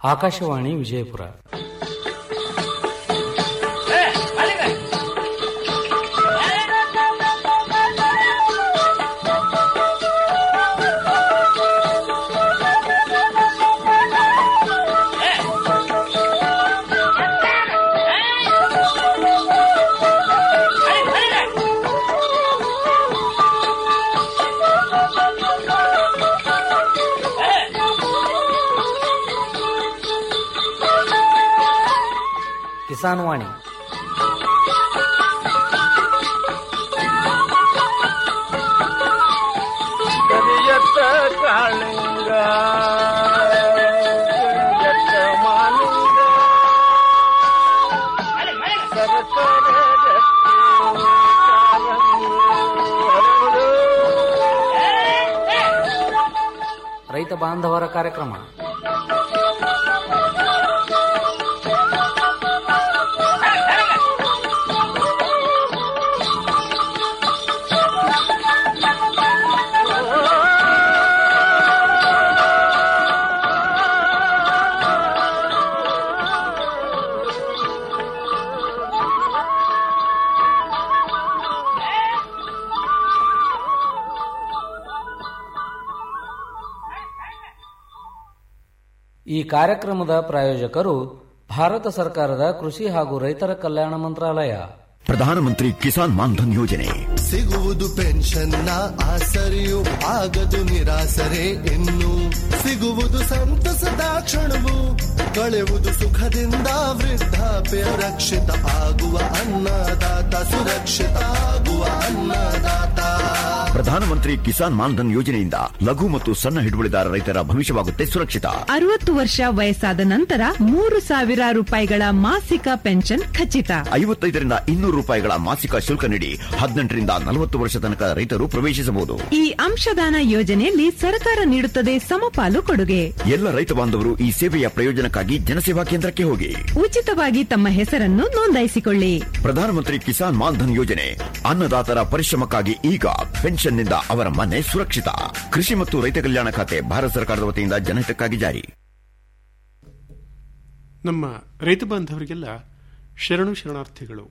ಆಕಾಶವಾಣಿ ವಿಜಯಪುರ ಕಿಸಾನ್ ವಾಣಿ ಕರಿಯತ್ತ ಕಾಳಿಂಗ ಕರಿಯತ್ತ ಮಾಲಿಂಗ ಸರಸರ ಗಟ್ಟಿ ಕಾಲಂಗಿ ಹರಡು. ರೈತ ಬಾಂಧವರ ಕಾರ್ಯಕ್ರಮ ಈ ಕಾರ್ಯಕ್ರಮದ ಪ್ರಾಯೋಜಕರು ಭಾರತ ಸರ್ಕಾರದ ಕೃಷಿ ಹಾಗೂ ರೈತರ ಕಲ್ಯಾಣ ಮಂತ್ರಾಲಯ ಪ್ರಧಾನಮಂತ್ರಿ ಕಿಸಾನ್ ಮಾನ್ಧನ್ ಯೋಜನೆ ಸಿಗುವುದು ಪೆನ್ಷನ್ನ ಆಸರೆಯು ಆಗದು ನಿರಾಸರೆ ಇನ್ನು ಸಿಗುವುದು ಸಂತಸದ ಕ್ಷಣವು ಕಳೆವುದು ಸುಖದಿಂದ ವೃದ್ಧಾಪ್ಯ ರಕ್ಷಿತ ಆಗುವ ಅನ್ನದಾತ ಸುರಕ್ಷಿತ ಆಗುವ ಅನ್ನದಾತ ಪ್ರಧಾನಮಂತ್ರಿ ಕಿಸಾನ್ ಮಾನ್ಧನ್ ಯೋಜನೆಯಿಂದ ಲಘು ಮತ್ತು ಸಣ್ಣ ಹಿಡುವಳಿದಾರ ರೈತರ ಭವಿಷ್ಯವಾಗುತ್ತೆ ಸುರಕ್ಷಿತ ಅರವತ್ತು ವರ್ಷ ವಯಸ್ಸಾದ ನಂತರ ಮೂರು ಸಾವಿರ ರೂಪಾಯಿಗಳ ಮಾಸಿಕ ಪೆನ್ಷನ್ ಖಚಿತ ಐವತ್ತೈದರಿಂದ ಇನ್ನೂರು ರೂಪಾಯಿಗಳ ಮಾಸಿಕ ಶುಲ್ಕ ನೀಡಿ ಹದಿನೆಂಟರಿಂದ ನಲವತ್ತು ವರ್ಷ ತನಕ ರೈತರು ಪ್ರವೇಶಿಸಬಹುದು ಈ ಅಂಶದಾನ ಯೋಜನೆಯಲ್ಲಿ ಸರ್ಕಾರ ನೀಡುತ್ತದೆ ಸಮಪಾಲು ಕೊಡುಗೆ ಎಲ್ಲ ರೈತ ಬಾಂಧವರು ಈ ಸೇವೆಯ ಪ್ರಯೋಜನಕ್ಕಾಗಿ ಜನಸೇವಾ ಕೇಂದ್ರಕ್ಕೆ ಹೋಗಿ ಉಚಿತವಾಗಿ ತಮ್ಮ ಹೆಸರನ್ನು ನೋಂದಾಯಿಸಿಕೊಳ್ಳಿ ಪ್ರಧಾನಮಂತ್ರಿ ಕಿಸಾನ್ ಮಾನ್ಧನ್ ಯೋಜನೆ ಅನ್ನದಾತರ ಪರಿಶ್ರಮಕ್ಕಾಗಿ ಈಗ ಪೆನ್ಷನ್ನಿಂದ ಅವರ ಮನೆ ಸುರಕ್ಷಿತ ಕೃಷಿ ಮತ್ತು ರೈತ ಕಲ್ಯಾಣ ಖಾತೆ ಭಾರತ ಸರ್ಕಾರದ ವತಿಯಿಂದ ಜನಹಿತಕ್ಕಾಗಿ ಜಾರಿ ನಮ್ಮ ರೈತ ಬಾಂಧವರಿಗೆಲ್ಲ ಶರಣು ಶರಣಾರ್ಥಿಗಳು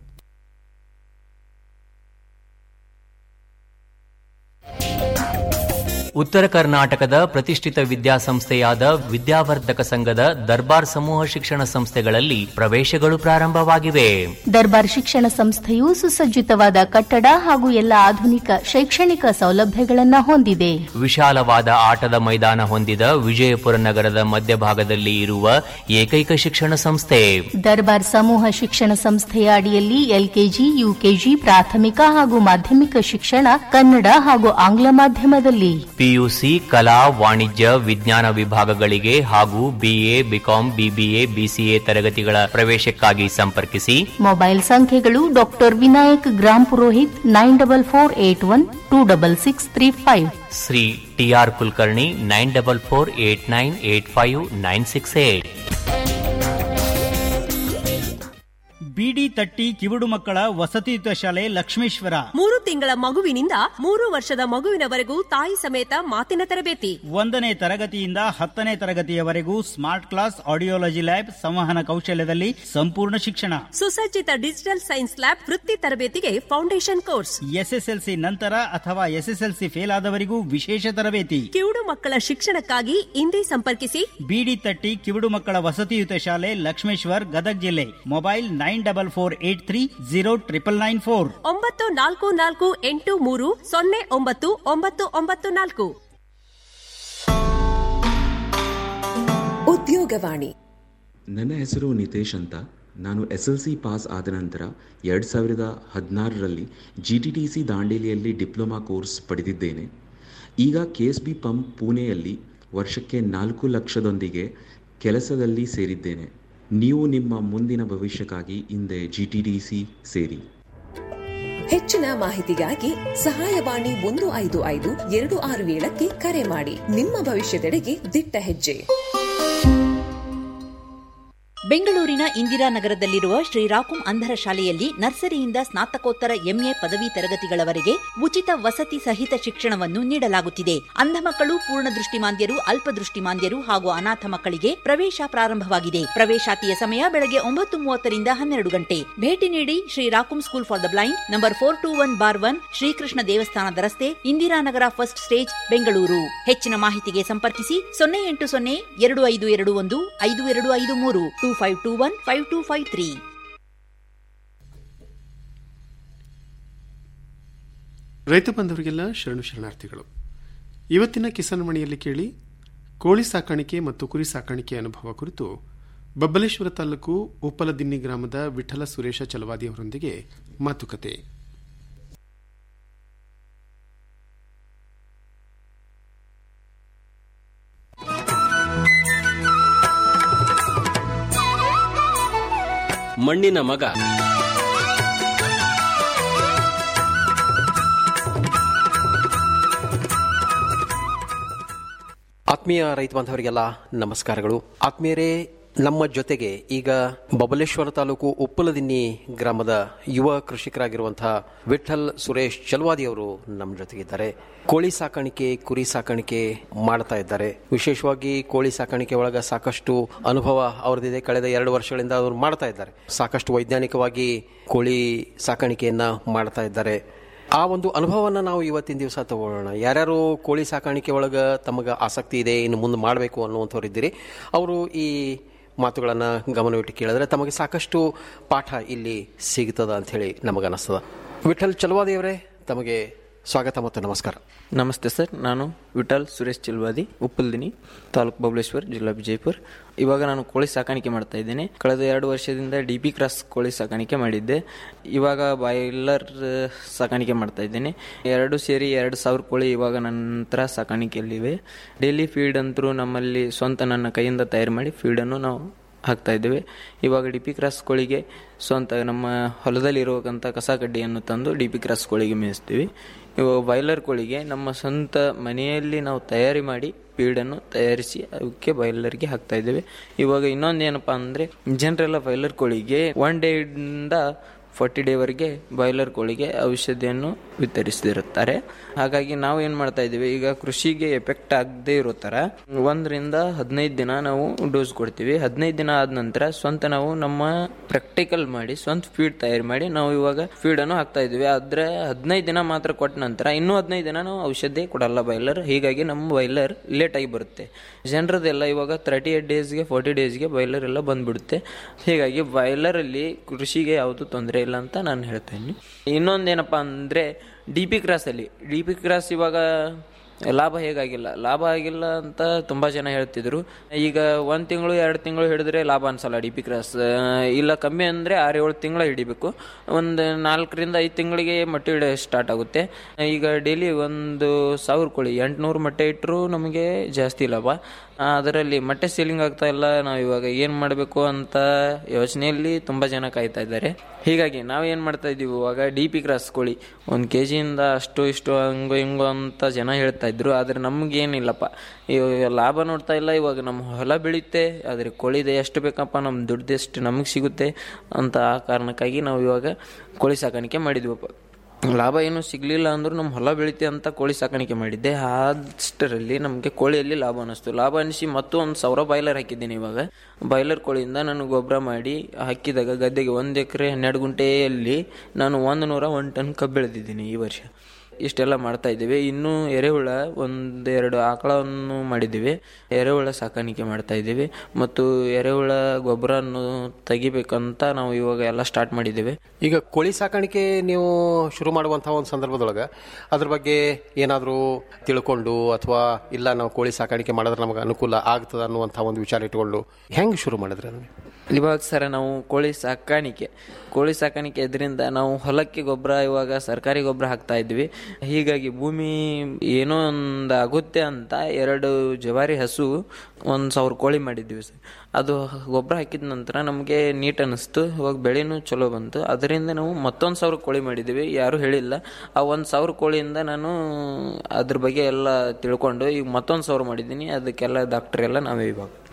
ಉತ್ತರ ಕರ್ನಾಟಕದ ಪ್ರತಿಷ್ಠಿತ ವಿದ್ಯಾಸಂಸ್ಥೆಯಾದ ವಿದ್ಯಾವರ್ಧಕ ಸಂಘದ ದರ್ಬಾರ್ ಸಮೂಹ ಶಿಕ್ಷಣ ಸಂಸ್ಥೆಗಳಲ್ಲಿ ಪ್ರವೇಶಗಳು ಪ್ರಾರಂಭವಾಗಿವೆ ದರ್ಬಾರ್ ಶಿಕ್ಷಣ ಸಂಸ್ಥೆಯು ಸುಸಜ್ಜಿತವಾದ ಕಟ್ಟಡ ಹಾಗೂ ಎಲ್ಲ ಆಧುನಿಕ ಶೈಕ್ಷಣಿಕ ಸೌಲಭ್ಯಗಳನ್ನು ಹೊಂದಿದೆ ವಿಶಾಲವಾದ ಆಟದ ಮೈದಾನ ಹೊಂದಿದ ವಿಜಯಪುರ ನಗರದ ಮಧ್ಯಭಾಗದಲ್ಲಿ ಇರುವ ಏಕೈಕ ಶಿಕ್ಷಣ ಸಂಸ್ಥೆ ದರ್ಬಾರ್ ಸಮೂಹ ಶಿಕ್ಷಣ ಸಂಸ್ಥೆಯ ಅಡಿಯಲ್ಲಿ ಎಲ್ಕೆಜಿ ಯುಕೆಜಿ ಪ್ರಾಥಮಿಕ ಹಾಗೂ ಮಾಧ್ಯಮಿಕ ಶಿಕ್ಷಣ ಕನ್ನಡ ಹಾಗೂ ಆಂಗ್ಲ ಮಾಧ್ಯಮದಲ್ಲಿ ಪಿಯುಸಿ ಕಲಾ ವಾಣಿಜ್ಯ ವಿಜ್ಞಾನ ವಿಭಾಗಗಳಿಗೆ ಹಾಗೂ ಬಿಎ ಬಿಕಾಂ ಬಿಬಿಎ ಬಿಸಿಎ ತರಗತಿಗಳ ಪ್ರವೇಶಕ್ಕಾಗಿ ಸಂಪರ್ಕಿಸಿ ಮೊಬೈಲ್ ಸಂಖ್ಯೆಗಳು doctor Vinayak Grampurohit nine double four eight one two double six three five Shri T R Kulkarni nine double four eight nine eight five nine six eight ಬಿಡಿ ತಟ್ಟಿ ಕಿವುಡು ಮಕ್ಕಳ ವಸತಿಯುತ ಶಾಲೆ ಲಕ್ಷ್ಮೇಶ್ವರ ಮೂರು ತಿಂಗಳ ಮಗುವಿನಿಂದ ಮೂರು ವರ್ಷದ ಮಗುವಿನವರೆಗೂ ತಾಯಿ ಸಮೇತ ಮಾತಿನ ತರಬೇತಿ ಒಂದನೇ ತರಗತಿಯಿಂದ ಹತ್ತನೇ ತರಗತಿಯವರೆಗೂ ಸ್ಮಾರ್ಟ್ ಕ್ಲಾಸ್ ಆಡಿಯೋಲಜಿ ಲ್ಯಾಬ್ ಸಂವಹನ ಕೌಶಲ್ಯದಲ್ಲಿ ಸಂಪೂರ್ಣ ಶಿಕ್ಷಣ ಸುಸಜ್ಜಿತ ಡಿಜಿಟಲ್ ಸೈನ್ಸ್ ಲ್ಯಾಬ್ ವೃತ್ತಿ ತರಬೇತಿಗೆ ಫೌಂಡೇಶನ್ ಕೋರ್ಸ್ ಎಸ್ಎಸ್ಎಲ್ಸಿ ನಂತರ ಅಥವಾ ಎಸ್ಎಸ್ಎಲ್ಸಿ ಫೇಲ್ ಆದವರಿಗೂ ವಿಶೇಷ ತರಬೇತಿ ಕಿವುಡು ಮಕ್ಕಳ ಶಿಕ್ಷಣಕ್ಕಾಗಿ ಇಂದೇ ಸಂಪರ್ಕಿಸಿ ಬಿಡಿ ತಟ್ಟಿ ಕಿವುಡು ಮಕ್ಕಳ ವಸತಿಯುತ ಶಾಲೆ ಲಕ್ಷ್ಮೇಶ್ವರ್ ಗದಗ್ ಜಿಲ್ಲೆ mobile nine double four eight three zero triple nine four ಒಂಬತ್ತು ನಾಲ್ಕು ನಾಲ್ಕು ಎಂಟು ಮೂರು ಸೊನ್ನೆ ಒಂಬತ್ತು ಒಂಬತ್ತು ಒಂಬತ್ತು ನಾಲ್ಕು ಉದ್ಯೋಗವಾಣಿ ನನ್ನ ಹೆಸರು ನಿತೇಶ್ ಅಂತ ನಾನು ಎಸ್ ಎಲ್ ಸಿ ಪಾಸ್ ಆದ ನಂತರ ಎರಡು ಸಾವಿರದ ಹದಿನಾರರಲ್ಲಿ ಜಿ ಟಿ ಟಿ ಸಿ ದಾಂಡೇಲಿಯಲ್ಲಿ ಡಿಪ್ಲೊಮಾ ಕೋರ್ಸ್ ಪಡೆದಿದ್ದೇನೆ ಈಗ ಕೆ ಎಸ್ ಬಿ ಪಂಪ್ ಪುಣೆಯಲ್ಲಿ ವರ್ಷಕ್ಕೆ ನಾಲ್ಕು ಲಕ್ಷದೊಂದಿಗೆ ಕೆಲಸದಲ್ಲಿ ಸೇರಿದ್ದೇನೆ ನೀವು ನಿಮ್ಮ ಮುಂದಿನ ಭವಿಷ್ಯಕ್ಕಾಗಿ ಹಿಂದೆ ಜಿ ಟಿ ಟಿ ಸಿ ಸೇರಿ ಹೆಚ್ಚಿನ ಮಾಹಿತಿಗಾಗಿ ಸಹಾಯವಾಣಿ ಒಂದು ಐದು ಐದು ಎರಡು ಆರು ಏಳಕ್ಕೆ ಕರೆ ಮಾಡಿ ನಿಮ್ಮ ಭವಿಷ್ಯದೆಡೆಗೆ ದಿಟ್ಟ ಹೆಜ್ಜೆ ಬೆಂಗಳೂರಿನ ಇಂದಿರಾನಗರದಲ್ಲಿರುವ ಶ್ರೀರಾಕುಂ ಅಂಧರ ಶಾಲೆಯಲ್ಲಿ ನರ್ಸರಿಯಿಂದ ಸ್ನಾತಕೋತ್ತರ ಎಂಎ ಪದವಿ ತರಗತಿಗಳವರೆಗೆ ಉಚಿತ ವಸತಿ ಸಹಿತ ಶಿಕ್ಷಣವನ್ನು ನೀಡಲಾಗುತ್ತಿದೆ ಅಂಧ ಮಕ್ಕಳು ಪೂರ್ಣ ದೃಷ್ಟಿಮಾಂದ್ಯರು ಅಲ್ಪದೃಷ್ಟಿಮಾಂದ್ಯರು ಹಾಗೂ ಅನಾಥ ಮಕ್ಕಳಿಗೆ ಪ್ರವೇಶ ಪ್ರಾರಂಭವಾಗಿದೆ ಪ್ರವೇಶಾತಿಯ ಸಮಯ ಬೆಳಗ್ಗೆ ಒಂಬತ್ತು ಮೂವತ್ತರಿಂದ ಹನ್ನೆರಡು ಗಂಟೆ ಭೇಟಿ ನೀಡಿ Shri Rakum school for the blind number four two one bar one Shrikrishna ದೇವಸ್ಥಾನದ ರಸ್ತೆ ಇಂದಿರಾನಗರ ಫಸ್ಟ್ ಸ್ಟೇಜ್ ಬೆಂಗಳೂರು ಹೆಚ್ಚಿನ ಮಾಹಿತಿಗೆ ಸಂಪರ್ಕಿಸಿ ಸೊನ್ನೆ ಎಂಟು ಸೊನ್ನೆ ಎರಡು ಐದು ಎರಡು ಒಂದು ಐದು ಎರಡು ಐದು ಮೂರು two five two one five two five three ರೈತ ಬಂಧವರಿಗೆಲ್ಲ ಶರಣು ಶರಣಾರ್ಥಿಗಳು ಇವತ್ತಿನ ಕಿಸಾನ್ ಮಣಿಯಲ್ಲಿ ಕೇಳಿ ಕೋಳಿ ಸಾಕಾಣಿಕೆ ಮತ್ತು ಕುರಿ ಸಾಕಾಣಿಕೆ ಅನುಭವ ಕುರಿತು ಬಬ್ಬಲೇಶ್ವರ ತಾಲೂಕು ಉಪ್ಪಲದಿನ್ನಿ ಗ್ರಾಮದ ವಿಠಲ ಸುರೇಶ ಚಲವಾದಿ ಅವರೊಂದಿಗೆ ಮಾತುಕತೆ ಮಣ್ಣಿನ ಮಗ ಆತ್ಮೀಯ ರೈತ ಬಾಂಧವರಿಗೆಲ್ಲ ನಮಸ್ಕಾರಗಳು ಆತ್ಮೀಯರೇ ನಮ್ಮ ಜೊತೆಗೆ ಈಗ ಬಬಲೇಶ್ವರ ತಾಲೂಕು ಉಪ್ಪಲದಿನ್ನಿ ಗ್ರಾಮದ ಯುವ ಕೃಷಿಕರಾಗಿರುವಂತಹ ವಿಠಲ್ ಸುರೇಶ್ ಚಲವಾದಿ ಅವರು ನಮ್ಮ ಜೊತೆಗಿದ್ದಾರೆ ಕೋಳಿ ಸಾಕಾಣಿಕೆ ಕುರಿ ಸಾಕಾಣಿಕೆ ಮಾಡ್ತಾ ಇದ್ದಾರೆ ವಿಶೇಷವಾಗಿ ಕೋಳಿ ಸಾಕಾಣಿಕೆ ಒಳಗ ಸಾಕಷ್ಟು ಅನುಭವ ಅವ್ರದ್ದಿದೆ ಕಳೆದ ಎರಡು ವರ್ಷಗಳಿಂದ ಅವರು ಮಾಡ್ತಾ ಇದ್ದಾರೆ ಸಾಕಷ್ಟು ವೈಜ್ಞಾನಿಕವಾಗಿ ಕೋಳಿ ಸಾಕಾಣಿಕೆಯನ್ನ ಮಾಡ್ತಾ ಇದ್ದಾರೆ ಆ ಒಂದು ಅನುಭವವನ್ನು ನಾವು ಇವತ್ತಿನ ದಿವಸ ತಗೊಳ್ಳೋಣ ಯಾರ್ಯಾರು ಕೋಳಿ ಸಾಕಾಣಿಕೆ ಒಳಗೆ ತಮಗೆ ಆಸಕ್ತಿ ಇದೆ ಇನ್ನು ಮುಂದೆ ಮಾಡಬೇಕು ಅನ್ನುವಂಥವ್ರು ಇದ್ದೀರಿ ಅವರು ಈ ಮಾತುಗಳನ್ನು ಗಮನವಿಟ್ಟು ಕೇಳಿದ್ರೆ ತಮಗೆ ಸಾಕಷ್ಟು ಪಾಠ ಇಲ್ಲಿ ಸಿಗ್ತದ ಅಂಥೇಳಿ ನಮಗನ್ನಿಸ್ತದ ವಿಠಲ್ ಚಲವಾದಿಯವರೇ ತಮಗೆ ಸ್ವಾಗತ ಮತ್ತು ನಮಸ್ಕಾರ ನಮಸ್ತೆ ಸರ್ ನಾನು ವಿಠಲ್ ಸುರೇಶ್ ಚಿಲ್ವಾದಿ ಉಪ್ಪಲ್ದಿನಿ ತಾಲೂಕು ಬಬಲೇಶ್ವರ್ ಜಿಲ್ಲಾ ವಿಜಯಪುರ ಇವಾಗ ನಾನು ಕೋಳಿ ಸಾಕಾಣಿಕೆ ಮಾಡ್ತಾ ಇದ್ದೇನೆ ಕಳೆದ ಎರಡು ವರ್ಷದಿಂದ ಡಿ ಪಿ ಕ್ರಾಸ್ ಕೋಳಿ ಸಾಕಾಣಿಕೆ ಮಾಡಿದ್ದೆ ಇವಾಗ ಬಾಯ್ಲರ್ ಸಾಕಾಣಿಕೆ ಮಾಡ್ತಾ ಇದ್ದೇನೆ ಎರಡು ಸೇರಿ ಎರಡು ಸಾವಿರ ಕೋಳಿ ಇವಾಗ ನಂತರ ಸಾಕಾಣಿಕೆಯಲ್ಲಿವೆ ಡೈಲಿ ಫೀಡ್ ಅಂತರೂ ನಮ್ಮಲ್ಲಿ ಸ್ವಂತ ನನ್ನ ಕೈಯಿಂದ ತಯಾರು ಮಾಡಿ ಫೀಡನ್ನು ನಾವು ಹಾಕ್ತಾ ಇದ್ದೇವೆ ಇವಾಗ ಡಿ ಪಿ ಕ್ರಾಸ್ ಕೋಳಿಗೆ ಸ್ವಂತ ನಮ್ಮ ಹೊಲದಲ್ಲಿ ಇರುವಂಥ ಕಸ ಕಡ್ಡಿಯನ್ನು ತಂದು ಡಿ ಪಿ ಕ್ರಾಸ್ ಕೋಳಿಗೆ ಮೇಯಿಸ್ತೀವಿ ಇವಾಗ ಬಾಯ್ಲರ್ ಕೋಳಿಗೆ ನಮ್ಮ ಸ್ವಂತ ಮನೆಯಲ್ಲಿ ನಾವು ತಯಾರಿ ಮಾಡಿ ಫೀಡನ್ನು ತಯಾರಿಸಿ ಅವಕ್ಕೆ ಬಾಯ್ಲರ್ಗೆ ಹಾಕ್ತಾ ಇದ್ದೇವೆ ಇವಾಗ ಇನ್ನೊಂದು ಏನಪ್ಪಾ ಅಂದರೆ ಜನರೆಲ್ಲ ಬಾಯ್ಲರ್ ಕೋಳಿಗೆ ಒನ್ ಡೇಯಿಂದ ಫಾರ್ಟಿ ಡೇವರೆಗೆ ಬಾಯ್ಲರ್ ಕೋಳಿಗೆ ಔಷಧಿಯನ್ನು ವಿತರಿಸಿರುತ್ತಾರೆ ಹಾಗಾಗಿ ನಾವು ಏನು ಮಾಡ್ತಾ ಇದ್ದೀವಿ ಈಗ ಕೃಷಿಗೆ ಎಫೆಕ್ಟ್ ಆಗದೆ ಇರೋ ಥರ ಒಂದರಿಂದ ಹದಿನೈದು ದಿನ ನಾವು ಡೋಸ್ ಕೊಡ್ತೀವಿ ಹದಿನೈದು ದಿನ ಆದ ನಂತರ ಸ್ವಂತ ನಾವು ನಮ್ಮ ಪ್ರಾಕ್ಟಿಕಲ್ ಮಾಡಿ ಸ್ವಂತ ಫೀಡ್ ತಯಾರು ಮಾಡಿ ನಾವು ಇವಾಗ ಫೀಡನ್ನು ಹಾಕ್ತಾ ಇದ್ದೀವಿ ಆದರೆ ಹದಿನೈದು ದಿನ ಮಾತ್ರ ಕೊಟ್ಟ ನಂತರ ಇನ್ನೂ ಹದಿನೈದು ದಿನ ನಾವು ಔಷಧಿ ಕೊಡಲ್ಲ ಬಾಯ್ಲರ್ ಹೀಗಾಗಿ ನಮ್ಮ ಬಾಯ್ಲರ್ ಲೇಟ್ ಆಗಿ ಬರುತ್ತೆ ಜನರದೆಲ್ಲ ಇವಾಗ ತರ್ಟಿ ಏಟ್ ಡೇಸ್ಗೆ ಫೋರ್ಟಿ ಡೇಸ್ಗೆ ಬಾಯ್ಲರ್ ಎಲ್ಲ ಬಂದ್ಬಿಡುತ್ತೆ ಹೀಗಾಗಿ ಬಾಯ್ಲರಲ್ಲಿ ಕೃಷಿಗೆ ಯಾವುದು ತೊಂದರೆ ಇಲ್ಲ ಅಂತ ನಾನು ಹೇಳ್ತೇನೆ ಇನ್ನೊಂದೇನಪ್ಪ ಅಂದರೆ ಡಿ ಪಿ ಕ್ರಾಸಲ್ಲಿ ಡಿ ಪಿ ಕ್ರಾಸ್ ಇವಾಗ ಲಾಭ ಹೇಗಾಗಿಲ್ಲ ಲಾಭ ಆಗಿಲ್ಲ ಅಂತ ತುಂಬ ಜನ ಹೇಳ್ತಿದ್ರು ಈಗ ಒಂದು ತಿಂಗಳು ಎರಡು ತಿಂಗಳು ಹಿಡಿದ್ರೆ ಲಾಭ ಅನ್ಸಲ್ಲ ಡಿ ಪಿ ಕ್ರಾಸ್ ಇಲ್ಲ ಕಮ್ಮಿ ಅಂದರೆ ಆರು ಏಳು ತಿಂಗಳು ಹಿಡಿಬೇಕು ಒಂದು ನಾಲ್ಕರಿಂದ ಐದು ತಿಂಗಳಿಗೆ ಮೊಟ್ಟೆ ಇಡ ಸ್ಟಾರ್ಟ್ ಆಗುತ್ತೆ ಈಗ ಡೈಲಿ ಒಂದು ಸಾವಿರ ಕೋಳಿ ಎಂಟುನೂರು ಮೊಟ್ಟೆ ಇಟ್ಟರು ನಮಗೆ ಜಾಸ್ತಿ ಲಾಭ ಅದರಲ್ಲಿ ಮೊಟ್ಟೆ ಸೇಲಿಂಗ್ ಆಗ್ತಾ ಇಲ್ಲ ನಾವು ಇವಾಗ ಏನು ಮಾಡಬೇಕು ಅಂತ ಯೋಚನೆಯಲ್ಲಿ ತುಂಬ ಜನ ಕಾಯ್ತಾ ಇದ್ದಾರೆ ಹೀಗಾಗಿ ನಾವು ಏನು ಮಾಡ್ತಾ ಇದ್ದೀವಿ ಇವಾಗ ಡಿ ಪಿ ಕ್ರಾಸ್ ಕೋಳಿ ಒಂದು ಕೆ ಜಿಯಿಂದ ಅಷ್ಟು ಇಷ್ಟು ಹಂಗೋ ಹಿಂಗೋ ಅಂತ ಜನ ಹೇಳ್ತಾ ಇದ್ರು ಆದರೆ ನಮಗೇನಿಲ್ಲಪ್ಪ ಇವಾಗ ಲಾಭ ನೋಡ್ತಾ ಇಲ್ಲ ಇವಾಗ ನಮ್ಮ ಹೊಲ ಬೆಳೆಯುತ್ತೆ ಆದರೆ ಕೋಳಿದೆ ಎಷ್ಟು ಬೇಕಪ್ಪ ನಮ್ಮ ದುಡ್ಡು ಎಷ್ಟು ನಮಗೆ ಸಿಗುತ್ತೆ ಅಂತ ಆ ಕಾರಣಕ್ಕಾಗಿ ನಾವು ಇವಾಗ ಕೋಳಿ ಸಾಕಾಣಿಕೆ ಮಾಡಿದ್ವಪ್ಪ ಲಾಭ ಏನು ಸಿಗಲಿಲ್ಲ ಅಂದ್ರೂ ನಮ್ಮ ಹೊಲ ಬೆಳಿತೆ ಅಂತ ಕೋಳಿ ಸಾಕಾಣಿಕೆ ಮಾಡಿದ್ದೆ ಅಷ್ಟರಲ್ಲಿ ನಮಗೆ ಕೋಳಿಯಲ್ಲಿ ಲಾಭ ಅನ್ನಿಸ್ತು ಲಾಭ ಅನಿಸಿ ಮತ್ತು ಒಂದು ಸಾವಿರ ಬಾಯ್ಲರ್ ಹಾಕಿದ್ದೀನಿ ಇವಾಗ ಬಾಯ್ಲರ್ ಕೋಳಿಯಿಂದ ನಾನು ಗೊಬ್ಬರ ಮಾಡಿ ಹಾಕಿದಾಗ ಗದ್ದೆಗೆ ಒಂದು ಎಕರೆ ಹನ್ನೆರಡು ಗುಂಟೆಯಲ್ಲಿ ನಾನು ಒಂದು ನೂರ ಒಂದು ಟನ್ ಕಬ್ಬು ಬೆಳೆದಿದ್ದೀನಿ ಈ ವರ್ಷ ಇಷ್ಟೆಲ್ಲ ಮಾಡ್ತಾ ಇದ್ದೀವಿ ಇನ್ನೂ ಎರೆಹುಳ ಒಂದೆರಡು ಆಕಳವನ್ನು ಮಾಡಿದ್ದೀವಿ ಎರೆಹುಳ ಸಾಕಾಣಿಕೆ ಮಾಡ್ತಾ ಇದ್ದೀವಿ ಮತ್ತು ಎರೆಹುಳ ಗೊಬ್ಬರನ್ನು ತೆಗಿಬೇಕಂತ ನಾವು ಇವಾಗ ಎಲ್ಲ ಸ್ಟಾರ್ಟ್ ಮಾಡಿದ್ದೀವಿ ಈಗ ಕೋಳಿ ಸಾಕಾಣಿಕೆ ನೀವು ಶುರು ಮಾಡುವಂತಹ ಒಂದು ಸಂದರ್ಭದೊಳಗೆ ಅದ್ರ ಬಗ್ಗೆ ಏನಾದರೂ ತಿಳ್ಕೊಂಡು ಅಥವಾ ಇಲ್ಲ ನಾವು ಕೋಳಿ ಸಾಕಾಣಿಕೆ ಮಾಡಿದ್ರೆ ನಮಗೆ ಅನುಕೂಲ ಆಗ್ತದ ಅನ್ನುವಂಥ ಒಂದು ವಿಚಾರ ಇಟ್ಕೊಂಡು ಹೆಂಗೆ ಶುರು ಮಾಡಿದ್ರಿ ಅದನ್ನು ಇವಾಗ ಸರ ನಾವು ಕೋಳಿ ಸಾಕಾಣಿಕೆ ಕೋಳಿ ಸಾಕಾಣಿಕೆ ಇದರಿಂದ ನಾವು ಹೊಲಕ್ಕೆ ಗೊಬ್ಬರ ಇವಾಗ ಸರ್ಕಾರಿ ಗೊಬ್ಬರ ಹಾಕ್ತಾ ಇದ್ವಿ ಹೀಗಾಗಿ ಭೂಮಿ ಏನೋ ಒಂದು ಆಗುತ್ತೆ ಅಂತ ಎರಡು ಜವಾರಿ ಹಸು ಒಂದು ಸಾವಿರ ಕೋಳಿ ಮಾಡಿದ್ವಿ ಸರ್ ಅದು ಗೊಬ್ಬರ ಹಾಕಿದ ನಂತರ ನಮಗೆ ನೀಟ್ ಅನ್ನಿಸ್ತು ಇವಾಗ ಬೆಳೆನೂ ಚಲೋ ಬಂತು ಅದರಿಂದ ನಾವು ಮತ್ತೊಂದು ಸಾವಿರ ಕೋಳಿ ಮಾಡಿದ್ದೀವಿ ಯಾರೂ ಹೇಳಿಲ್ಲ ಆ ಒಂದು ಸಾವಿರ ಕೋಳಿಯಿಂದ ನಾನು ಅದ್ರ ಬಗ್ಗೆ ಎಲ್ಲ ತಿಳ್ಕೊಂಡು ಈಗ ಮತ್ತೊಂದು ಸಾವಿರ ಮಾಡಿದ್ದೀನಿ ಅದಕ್ಕೆಲ್ಲ ಡಾಕ್ಟರ್ ಎಲ್ಲ ನಾವೇ ಇವಾಗ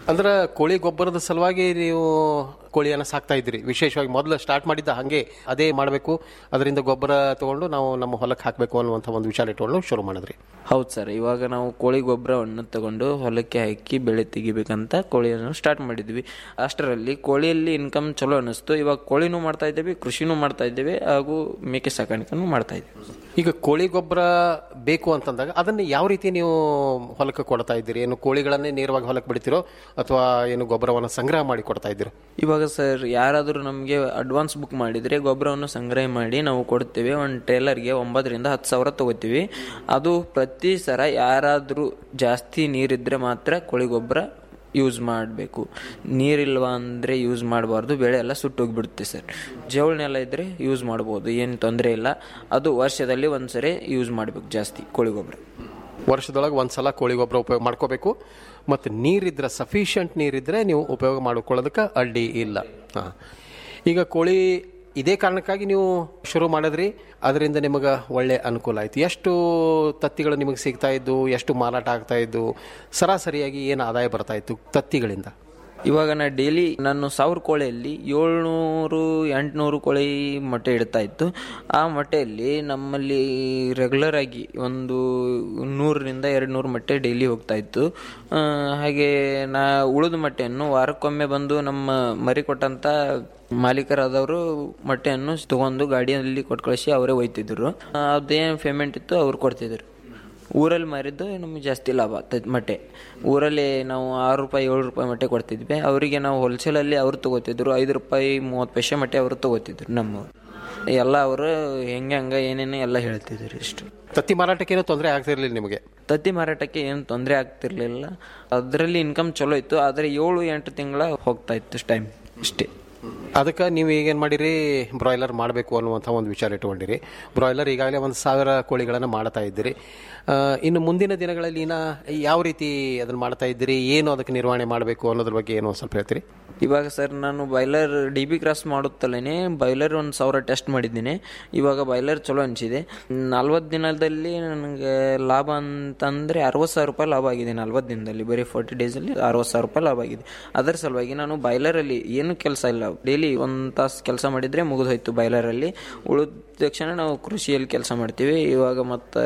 ಅಂದ್ರೆ ಕೋಳಿ ಗೊಬ್ಬರದ ಸಲುವಾಗಿ ನೀವು ಕೋಳಿಯನ್ನು ಸಾಕ್ತಾ ಇದ್ದೀರಿ ವಿಶೇಷವಾಗಿ ಮೊದಲು ಸ್ಟಾರ್ಟ್ ಮಾಡಿದ್ದ ಹಾಗೆ ಅದೇ ಮಾಡಬೇಕು ಅದರಿಂದ ಗೊಬ್ಬರ ತಗೊಂಡು ನಾವು ನಮ್ಮ ಹೊಲಕ್ಕೆ ಹಾಕಬೇಕು ಅನ್ನುವಂಥ ಒಂದು ವಿಚಾರ ಇಟ್ಕೊಂಡು ಶುರು ಮಾಡಿದ್ರಿ ಹೌದು ಸರ್ ಇವಾಗ ನಾವು ಕೋಳಿ ಗೊಬ್ಬರವನ್ನು ತಗೊಂಡು ಹೊಲಕ್ಕೆ ಹಾಕಿ ಬೆಳೆ ತೆಗಿಬೇಕಂತ ಕೋಳಿಯನ್ನು ಸ್ಟಾರ್ಟ್ ಮಾಡಿದ್ವಿ ಅಷ್ಟರಲ್ಲಿ ಕೋಳಿಯಲ್ಲಿ ಇನ್ಕಮ್ ಚಲೋ ಅನ್ನಿಸ್ತು ಇವಾಗ ಕೋಳಿನೂ ಮಾಡ್ತಾ ಇದ್ದೇವೆ ಕೃಷಿನೂ ಮಾಡ್ತಾ ಇದ್ದೇವೆ ಹಾಗೂ ಮೇಕೆ ಸಾಕಾಣಿಕೆನೂ ಮಾಡ್ತಾ ಇದ್ದೇವೆ ಈಗ ಕೋಳಿ ಗೊಬ್ಬರ ಬೇಕು ಅಂತಂದಾಗ ಅದನ್ನು ಯಾವ ರೀತಿ ನೀವು ಹೊಲಕ್ಕೆ ಕೊಡ್ತಾ ಇದ್ದೀರಿ ಏನು ಕೋಳಿಗಳನ್ನೇ ನೇರವಾಗಿ ಹೊಲಕ್ಕೆ ಬಿಡ್ತಿರೋ ಅಥವಾ ಏನು ಗೊಬ್ಬರವನ್ನು ಸಂಗ್ರಹ ಮಾಡಿ ಕೊಡ್ತಾ ಇದ್ದೀರೋ ಇವಾಗ ಸರ್ ಯಾರಾದರೂ ನಮಗೆ ಅಡ್ವಾನ್ಸ್ ಬುಕ್ ಮಾಡಿದರೆ ಗೊಬ್ಬರವನ್ನು ಸಂಗ್ರಹ ಮಾಡಿ ನಾವು ಕೊಡ್ತೇವೆ ಒಂದು ಟ್ರೇಲರ್ಗೆ ಒಂಬತ್ತರಿಂದ ಹತ್ತು ಸಾವಿರ ತಗೋತೀವಿ ಅದು ಪ್ರತಿ ಸರ ಯಾರಾದರೂ ಜಾಸ್ತಿ ನೀರಿದ್ರೆ ಮಾತ್ರ ಕೋಳಿ ಗೊಬ್ಬರ ಯೂಸ್ ಮಾಡಬೇಕು ನೀರಿಲ್ವಾ ಅಂದರೆ ಯೂಸ್ ಮಾಡಬಾರ್ದು ಬೆಳೆ ಎಲ್ಲ ಸುಟ್ಟೋಗ್ಬಿಡುತ್ತೆ ಸರ್ ಜವಳನೆಲ್ಲ ಇದ್ದರೆ ಯೂಸ್ ಮಾಡ್ಬೋದು ಏನು ತೊಂದರೆ ಇಲ್ಲ ಅದು ವರ್ಷದಲ್ಲಿ ಒಂದ್ಸರಿ ಯೂಸ್ ಮಾಡಬೇಕು ಜಾಸ್ತಿ ಕೋಳಿ ಗೊಬ್ಬರ ವರ್ಷದೊಳಗೆ ಒಂದು ಸಲ ಕೋಳಿ ಗೊಬ್ಬರ ಉಪಯೋಗ ಮಾಡ್ಕೋಬೇಕು ಮತ್ತು ನೀರಿದ್ರೆ ಸಫಿಷಿಯಂಟ್ ನೀರಿದ್ರೆ ನೀವು ಉಪಯೋಗ ಮಾಡ್ಕೊಳ್ಳೋದಕ್ಕೆ ಅಡ್ಡಿ ಇಲ್ಲ ಹಾಂ ಈಗ ಕೋಳಿ ಇದೇ ಕಾರಣಕ್ಕಾಗಿ ನೀವು ಶುರು ಮಾಡಿದ್ರಿ ಅದರಿಂದ ನಿಮಗೆ ಒಳ್ಳೆ ಅನುಕೂಲ ಆಯಿತು ಎಷ್ಟು ತತ್ತಿಗಳು ನಿಮಗೆ ಸಿಗ್ತಾ ಇದ್ದು ಎಷ್ಟು ಮಾರಾಟ ಆಗ್ತಾ ಇದ್ದು ಸರಾಸರಿಯಾಗಿ ಏನು ಆದಾಯ ಬರ್ತಾ ಇತ್ತು ತತ್ತಿಗಳಿಂದ ಇವಾಗ ನಾ ಡೈಲಿ ನಾನು ಸಾವಿರ ಕೋಳೆಯಲ್ಲಿ ಏಳ್ನೂರು ಎಂಟುನೂರು ಕೋಳಿ ಮೊಟ್ಟೆ ಇಡ್ತಾ ಇತ್ತು ಆ ಮೊಟ್ಟೆಯಲ್ಲಿ ನಮ್ಮಲ್ಲಿ ರೆಗ್ಯುಲರ್ ಆಗಿ ಒಂದು ನೂರರಿಂದ ಎರಡು ನೂರು ಮೊಟ್ಟೆ ಡೈಲಿ ಹೋಗ್ತಾ ಇತ್ತು ಆ, ಹಾಗೆ ನಾ ಉಳಿದ ಮೊಟ್ಟೆಯನ್ನು ವಾರಕ್ಕೊಮ್ಮೆ ಬಂದು ನಮ್ಮ ಮರಿ ಕೊಟ್ಟಂತ ಮಾಲೀಕರಾದವರು ಮೊಟ್ಟೆಯನ್ನು ತಗೊಂಡು ಗಾಡಿಯಲ್ಲಿ ಕೊಟ್ಟು ಕಳಿಸಿ ಅವರೇ ಒಯ್ತಿದ್ರು ಆ, ಅದೇನು ಪೇಮೆಂಟ್ ಇತ್ತು ಅವ್ರು ಕೊಡ್ತಿದ್ರು ಊರಲ್ಲಿ ಮಾರಿದ್ದು ನಮಗೆ ಜಾಸ್ತಿ ಲಾಭ ಆಗ್ತೈತೆ ಮೊಟ್ಟೆ ಊರಲ್ಲಿ ನಾವು ಆರು ರೂಪಾಯಿ ಏಳು ರೂಪಾಯಿ ಮೊಟ್ಟೆ ಕೊಡ್ತಿದ್ವಿ ಅವರಿಗೆ ನಾವು ಹೋಲ್ಸೇಲಲ್ಲಿ ಅವ್ರು ತಗೋತಿದ್ರು ಐದು ರೂಪಾಯಿ ಮೂವತ್ತು ಪೈಸೆ ಮೊಟ್ಟೆ ಅವರು ತಗೋತಿದ್ರು ನಮ್ಮ ಎಲ್ಲ ಅವರು ಹೆಂಗೆ ಹಂಗೆ ಏನೇನು ಎಲ್ಲ ಹೇಳ್ತಿದ್ರು ಇಷ್ಟು ತತ್ತಿ ಮಾರಾಟಕ್ಕೆ ಏನೂ ತೊಂದರೆ ಆಗ್ತಿರ್ಲಿಲ್ಲ ನಿಮಗೆ ತತ್ತಿ ಮಾರಾಟಕ್ಕೆ ಏನು ತೊಂದರೆ ಆಗ್ತಿರ್ಲಿಲ್ಲ ಅದರಲ್ಲಿ ಇನ್ಕಮ್ ಚಲೋ ಇತ್ತು ಆದರೆ ಏಳು ಎಂಟು ತಿಂಗಳ ಹೋಗ್ತಾ ಇತ್ತು ಟೈಮ್ ಇಷ್ಟೇ ಅದಕ್ಕೆ ನೀವು ಈಗೇನು ಮಾಡಿರಿ ಬ್ರಾಯ್ಲರ್ ಮಾಡಬೇಕು ಅನ್ನುವಂಥ ಒಂದು ವಿಚಾರ ಇಟ್ಕೊಂಡಿರಿ ಬ್ರಾಯ್ಲರ್ ಈಗಾಗಲೇ ಒಂದು ಸಾವಿರ ಕೋಳಿಗಳನ್ನು ಮಾಡ್ತಾ ಇದ್ದೀರಿ ಆ, ಇನ್ನು ಮುಂದಿನ ದಿನಗಳಲ್ಲಿ ಇನ್ನ ಯಾವ ರೀತಿ ಅದನ್ನು ಮಾಡ್ತಾ ಇದ್ದೀರಿ ಏನು ಅದಕ್ಕೆ ನಿರ್ವಹಣೆ ಮಾಡಬೇಕು ಅನ್ನೋದ್ರ ಬಗ್ಗೆ ಏನು ಸ್ವಲ್ಪ ಹೇಳ್ತೀರಿ ಇವಾಗ ಸರ್ ನಾನು ಬಾಯ್ಲರ್ ಡಿ ಬಿ ಕ್ರಾಸ್ ಮಾಡುತ್ತಲೇ ಬಾಯ್ಲರ್ ಒಂದು ಸಾವಿರ ಟೆಸ್ಟ್ ಮಾಡಿದ್ದೀನಿ ಇವಾಗ ಬಾಯ್ಲರ್ ಚಲೋ ಅನಿಸಿದೆ ನಲ್ವತ್ತು ದಿನದಲ್ಲಿ ನನಗೆ ಲಾಭ ಅಂತಂದರೆ ಅರವತ್ತು ಸಾವಿರ ರೂಪಾಯಿ ಲಾಭ ಆಗಿದೆ ನಲ್ವತ್ತು ದಿನದಲ್ಲಿ ಬರೀ ಫೋರ್ಟಿ ಡೇಸಲ್ಲಿ ಅರವತ್ತು ಸಾವಿರ ರೂಪಾಯಿ ಲಾಭ ಆಗಿದೆ ಅದರ ಸಲುವಾಗಿ ನಾನು ಬಾಯ್ಲರಲ್ಲಿ ಏನು ಕೆಲಸ ಇಲ್ಲ ಡೈಲಿ ಒಂದು ತಾಸು ಕೆಲಸ ಮಾಡಿದರೆ ಮುಗಿದೋಯ್ತು ಬಾಯ್ಲರಲ್ಲಿ ಉಳಿದ ತಕ್ಷಣ ನಾವು ಕೃಷಿಯಲ್ಲಿ ಕೆಲಸ ಮಾಡ್ತೀವಿ ಇವಾಗ ಮತ್ತು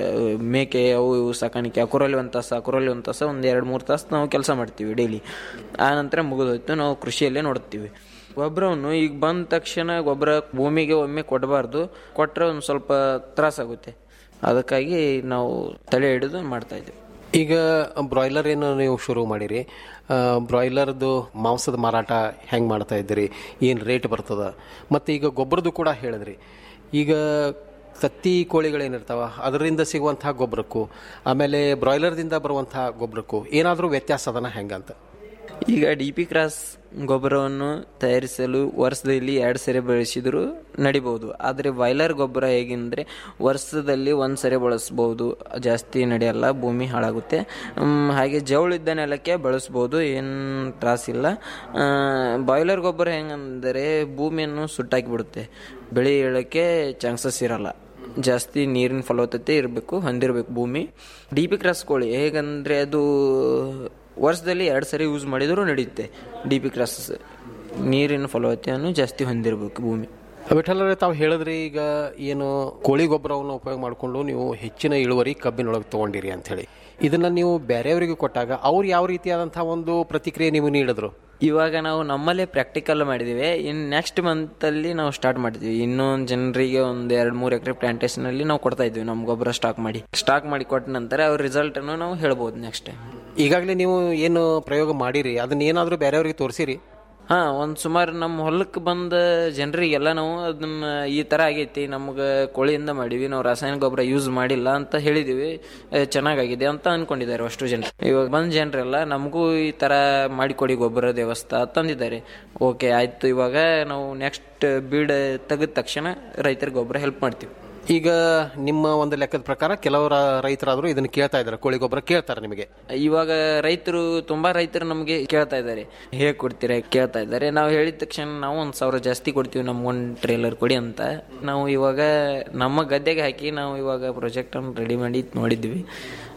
ಮೇಕೆ ಅವು ಇವು ಸಾಕಾಣಿಕೆ ಅಕುರಲ್ಲಿ ಒಂದು ತಾಸು ಅಕುರಲ್ಲಿ ಒಂದು ತಾಸು ಒಂದು ಎರಡು ಮೂರು ತಾಸು ನಾವು ಕೆಲಸ ಮಾಡ್ತೀವಿ ಡೈಲಿ ಆ ನಂತರ ಮುಗಿದೋಯ್ತು ನಾವು ಕೃಷಿಯಲ್ಲೇ ನೋಡ್ತೀವಿ ಗೊಬ್ಬರವನ್ನು ಈಗ ಬಂದ ತಕ್ಷಣ ಗೊಬ್ಬರ ಭೂಮಿಗೆ ಒಮ್ಮೆ ಕೊಡಬಾರ್ದು ಕೊಟ್ಟರೆ ಒಂದು ಸ್ವಲ್ಪ ತ್ರಾಸಾಗುತ್ತೆ ಅದಕ್ಕಾಗಿ ನಾವು ತಲೆ ಹಿಡಿದು ಮಾಡ್ತಾ ಇದ್ದೀವಿ ಈಗ ಬ್ರಾಯ್ಲರ್ ಏನು ನೀವು ಶುರು ಮಾಡಿರಿ ಆ, ಬ್ರಾಯ್ಲರ್ದು ಮಾಂಸದ ಮಾರಾಟ ಹೆಂಗೆ ಮಾಡ್ತಾ ಇದ್ದೀರಿ ಏನು ರೇಟ್ ಬರ್ತದ ಮತ್ತು ಈಗ ಗೊಬ್ಬರದ್ದು ಕೂಡ ಹೇಳಿದ್ರಿ ಈಗ ತತ್ತಿ ಕೋಳಿಗಳೇನಿರ್ತಾವ ಅದರಿಂದ ಸಿಗುವಂತಹ ಗೊಬ್ಬರಕ್ಕೂ ಆಮೇಲೆ ಬ್ರಾಯ್ಲರ್ದಿಂದ ಬರುವಂತಹ ಗೊಬ್ಬರಕ್ಕೂ ಏನಾದರೂ ವ್ಯತ್ಯಾಸ ಅದನ್ನ ಹೆಂಗಂತ ಈಗ ಡಿ ಪಿ ಕ್ರಾಸ್ ಗೊಬ್ಬರವನ್ನು ತಯಾರಿಸಲು ವರ್ಷದಲ್ಲಿ ಎರಡು ಸರಿ ಬಳಸಿದರೂ ನಡಿಬಹುದು ಆದರೆ ಬಾಯ್ಲರ್ ಗೊಬ್ಬರ ಹೇಗೆಂದರೆ ವರ್ಷದಲ್ಲಿ ಒಂದು ಸರಿ ಬಳಸ್ಬೋದು ಜಾಸ್ತಿ ನಡೆಯಲ್ಲ ಭೂಮಿ ಹಾಳಾಗುತ್ತೆ ಮ್, ಹಾಗೆ ಜವಳಿದ್ದ ನೆಲಕ್ಕೆ ಬಳಸ್ಬೋದು ಏನು ತ್ರಾಸಿಲ್ಲ ಆ, ಬಾಯ್ಲರ್ ಗೊಬ್ಬರ ಹೆಂಗಂದರೆ ಭೂಮಿಯನ್ನು ಸುಟ್ಟಾಕಿಬಿಡುತ್ತೆ ಬೆಳೆ ಏಳಕ್ಕೆ ಚಾನ್ಸಸ್ ಇರಲ್ಲ ಜಾಸ್ತಿ ನೀರಿನ ಫಲವತ್ತತೆ ಇರಬೇಕು ಹೊಂದಿರಬೇಕು ಭೂಮಿ ಡಿ ಪಿ ಕ್ರಾಸ್ ಕೋಳಿ ಹೇಗಂದರೆ ಅದು ವರ್ಷದಲ್ಲಿ ಎರಡು ಸರಿ ಯೂಸ್ ಮಾಡಿದರೂ ನಡೆಯುತ್ತೆ ಡಿ ಪಿ ಕ್ರಾಸ್ ನೀರಿನ ಫಲವತ್ತತೆಯನ್ನು ಜಾಸ್ತಿ ಹೊಂದಿರಬೇಕು ಭೂಮಿ ವಿಠಲರೇ ತಾವು ಹೇಳಿದ್ರಿ ಈಗ ಏನು ಕೋಳಿ ಗೊಬ್ಬರವನ್ನು ಉಪಯೋಗ ಮಾಡಿಕೊಂಡು ನೀವು ಹೆಚ್ಚಿನ ಇಳುವರಿ ಕಬ್ಬಿನೊಳಗೆ ತಗೊಂಡಿರಿ ಅಂತ ಹೇಳಿ ಇದನ್ನ ನೀವು ಬೇರೆಯವರಿಗೆ ಕೊಟ್ಟಾಗ ಅವ್ರು ಯಾವ ರೀತಿಯಾದಂತಹ ಒಂದು ಪ್ರತಿಕ್ರಿಯೆ ನೀವು ನೀಡಿದ್ರು ಇವಾಗ ನಾವು ನಮ್ಮಲ್ಲೇ ಪ್ರಾಕ್ಟಿಕಲ್ ಮಾಡಿದ್ದೀವಿ ಇನ್ನು ನೆಕ್ಸ್ಟ್ ಮಂತಲ್ಲಿ ನಾವು ಸ್ಟಾರ್ಟ್ ಮಾಡ್ತೀವಿ ಇನ್ನೊಂದು ಜನರಿಗೆ ಒಂದು ಎರಡು ಮೂರು ಎಕರೆ ಪ್ಲಾಂಟೇಶನಲ್ಲಿ ನಾವು ಕೊಡ್ತಾ ಇದ್ವಿ ನಮ್ಮ ಗೊಬ್ಬರ ಸ್ಟಾಕ್ ಮಾಡಿ ಸ್ಟಾಕ್ ಮಾಡಿ ಕೊಟ್ಟ ನಂತರ ಅವ್ರ ರಿಸಲ್ಟನ್ನು ನಾವು ಹೇಳ್ಬೋದು ನೆಕ್ಸ್ಟ್ ಟೈಮ್ ಈಗಾಗಲೇ ನೀವು ಏನು ಪ್ರಯೋಗ ಮಾಡಿರಿ ಅದನ್ನ ಏನಾದರೂ ಬೇರೆಯವರಿಗೆ ತೋರಿಸಿರಿ ಹಾ ಒಂದು ಸುಮಾರು ನಮ್ಮ ಹೊಲಕ್ಕೆ ಬಂದ ಜನರಿಗೆಲ್ಲ ನಾವು ಅದನ್ನ ಈ ಥರ ಆಗೈತಿ ನಮ್ಗೆ ಕೋಳಿಯಿಂದ ಮಾಡೀವಿ ನಾವು ರಾಸಾಯನಿಕ ಗೊಬ್ಬರ ಯೂಸ್ ಮಾಡಿಲ್ಲ ಅಂತ ಹೇಳಿದೀವಿ ಏ, ಚೆನ್ನಾಗಾಗಿದೆ ಅಂತ ಅನ್ಕೊಂಡಿದ್ದಾರೆ ಅಷ್ಟು ಜನ ಇವಾಗ ಬಂದ ಜನರೆಲ್ಲ ನಮಗೂ ಈ ಥರ ಮಾಡಿಕೊಡಿ ಗೊಬ್ಬರ ವ್ಯವಸ್ಥೆ ತಂದಿದ್ದಾರೆ ಓಕೆ ಆಯ್ತು ಇವಾಗ ನಾವು ನೆಕ್ಸ್ಟ್ ಬೀಡ್ ತೆಗೆದ ತಕ್ಷಣ ರೈತರಿಗೆ ಗೊಬ್ಬರ ಹೆಲ್ಪ್ ಮಾಡ್ತೀವಿ ಈಗ ನಿಮ್ಮ ಒಂದು ಲೆಕ್ಕದ ಪ್ರಕಾರ ಕೆಲವರ ರೈತರಾದರೂ ಇದನ್ನ ಕೇಳ್ತಾ ಇದ್ದಾರೆ ಕೋಳಿ ಗೊಬ್ಬರ ಕೇಳ್ತಾರೆ ನಿಮಗೆ ಇವಾಗ ರೈತರು ತುಂಬಾ ರೈತರು ನಮಗೆ ಕೇಳ್ತಾ ಇದ್ದಾರೆ ಹೇಗೆ ಕೊಡ್ತೀರಾ ಕೇಳ್ತಾ ಇದ್ದಾರೆ ನಾವು ಹೇಳಿದ ತಕ್ಷಣ ನಾವು ಒಂದು ಸಾವಿರ ಜಾಸ್ತಿ ಕೊಡ್ತೀವಿ ನಮ್ಗೊಂದು ಟ್ರೇಲರ್ ಕೊಡಿ ಅಂತ ನಾವು ಇವಾಗ ನಮ್ಮ ಗದ್ದೆಗೆ ಹಾಕಿ ನಾವು ಇವಾಗ ಪ್ರಾಜೆಕ್ಟ್ ಅನ್ನು ರೆಡಿ ಮಾಡಿ ನೋಡಿದ್ವಿ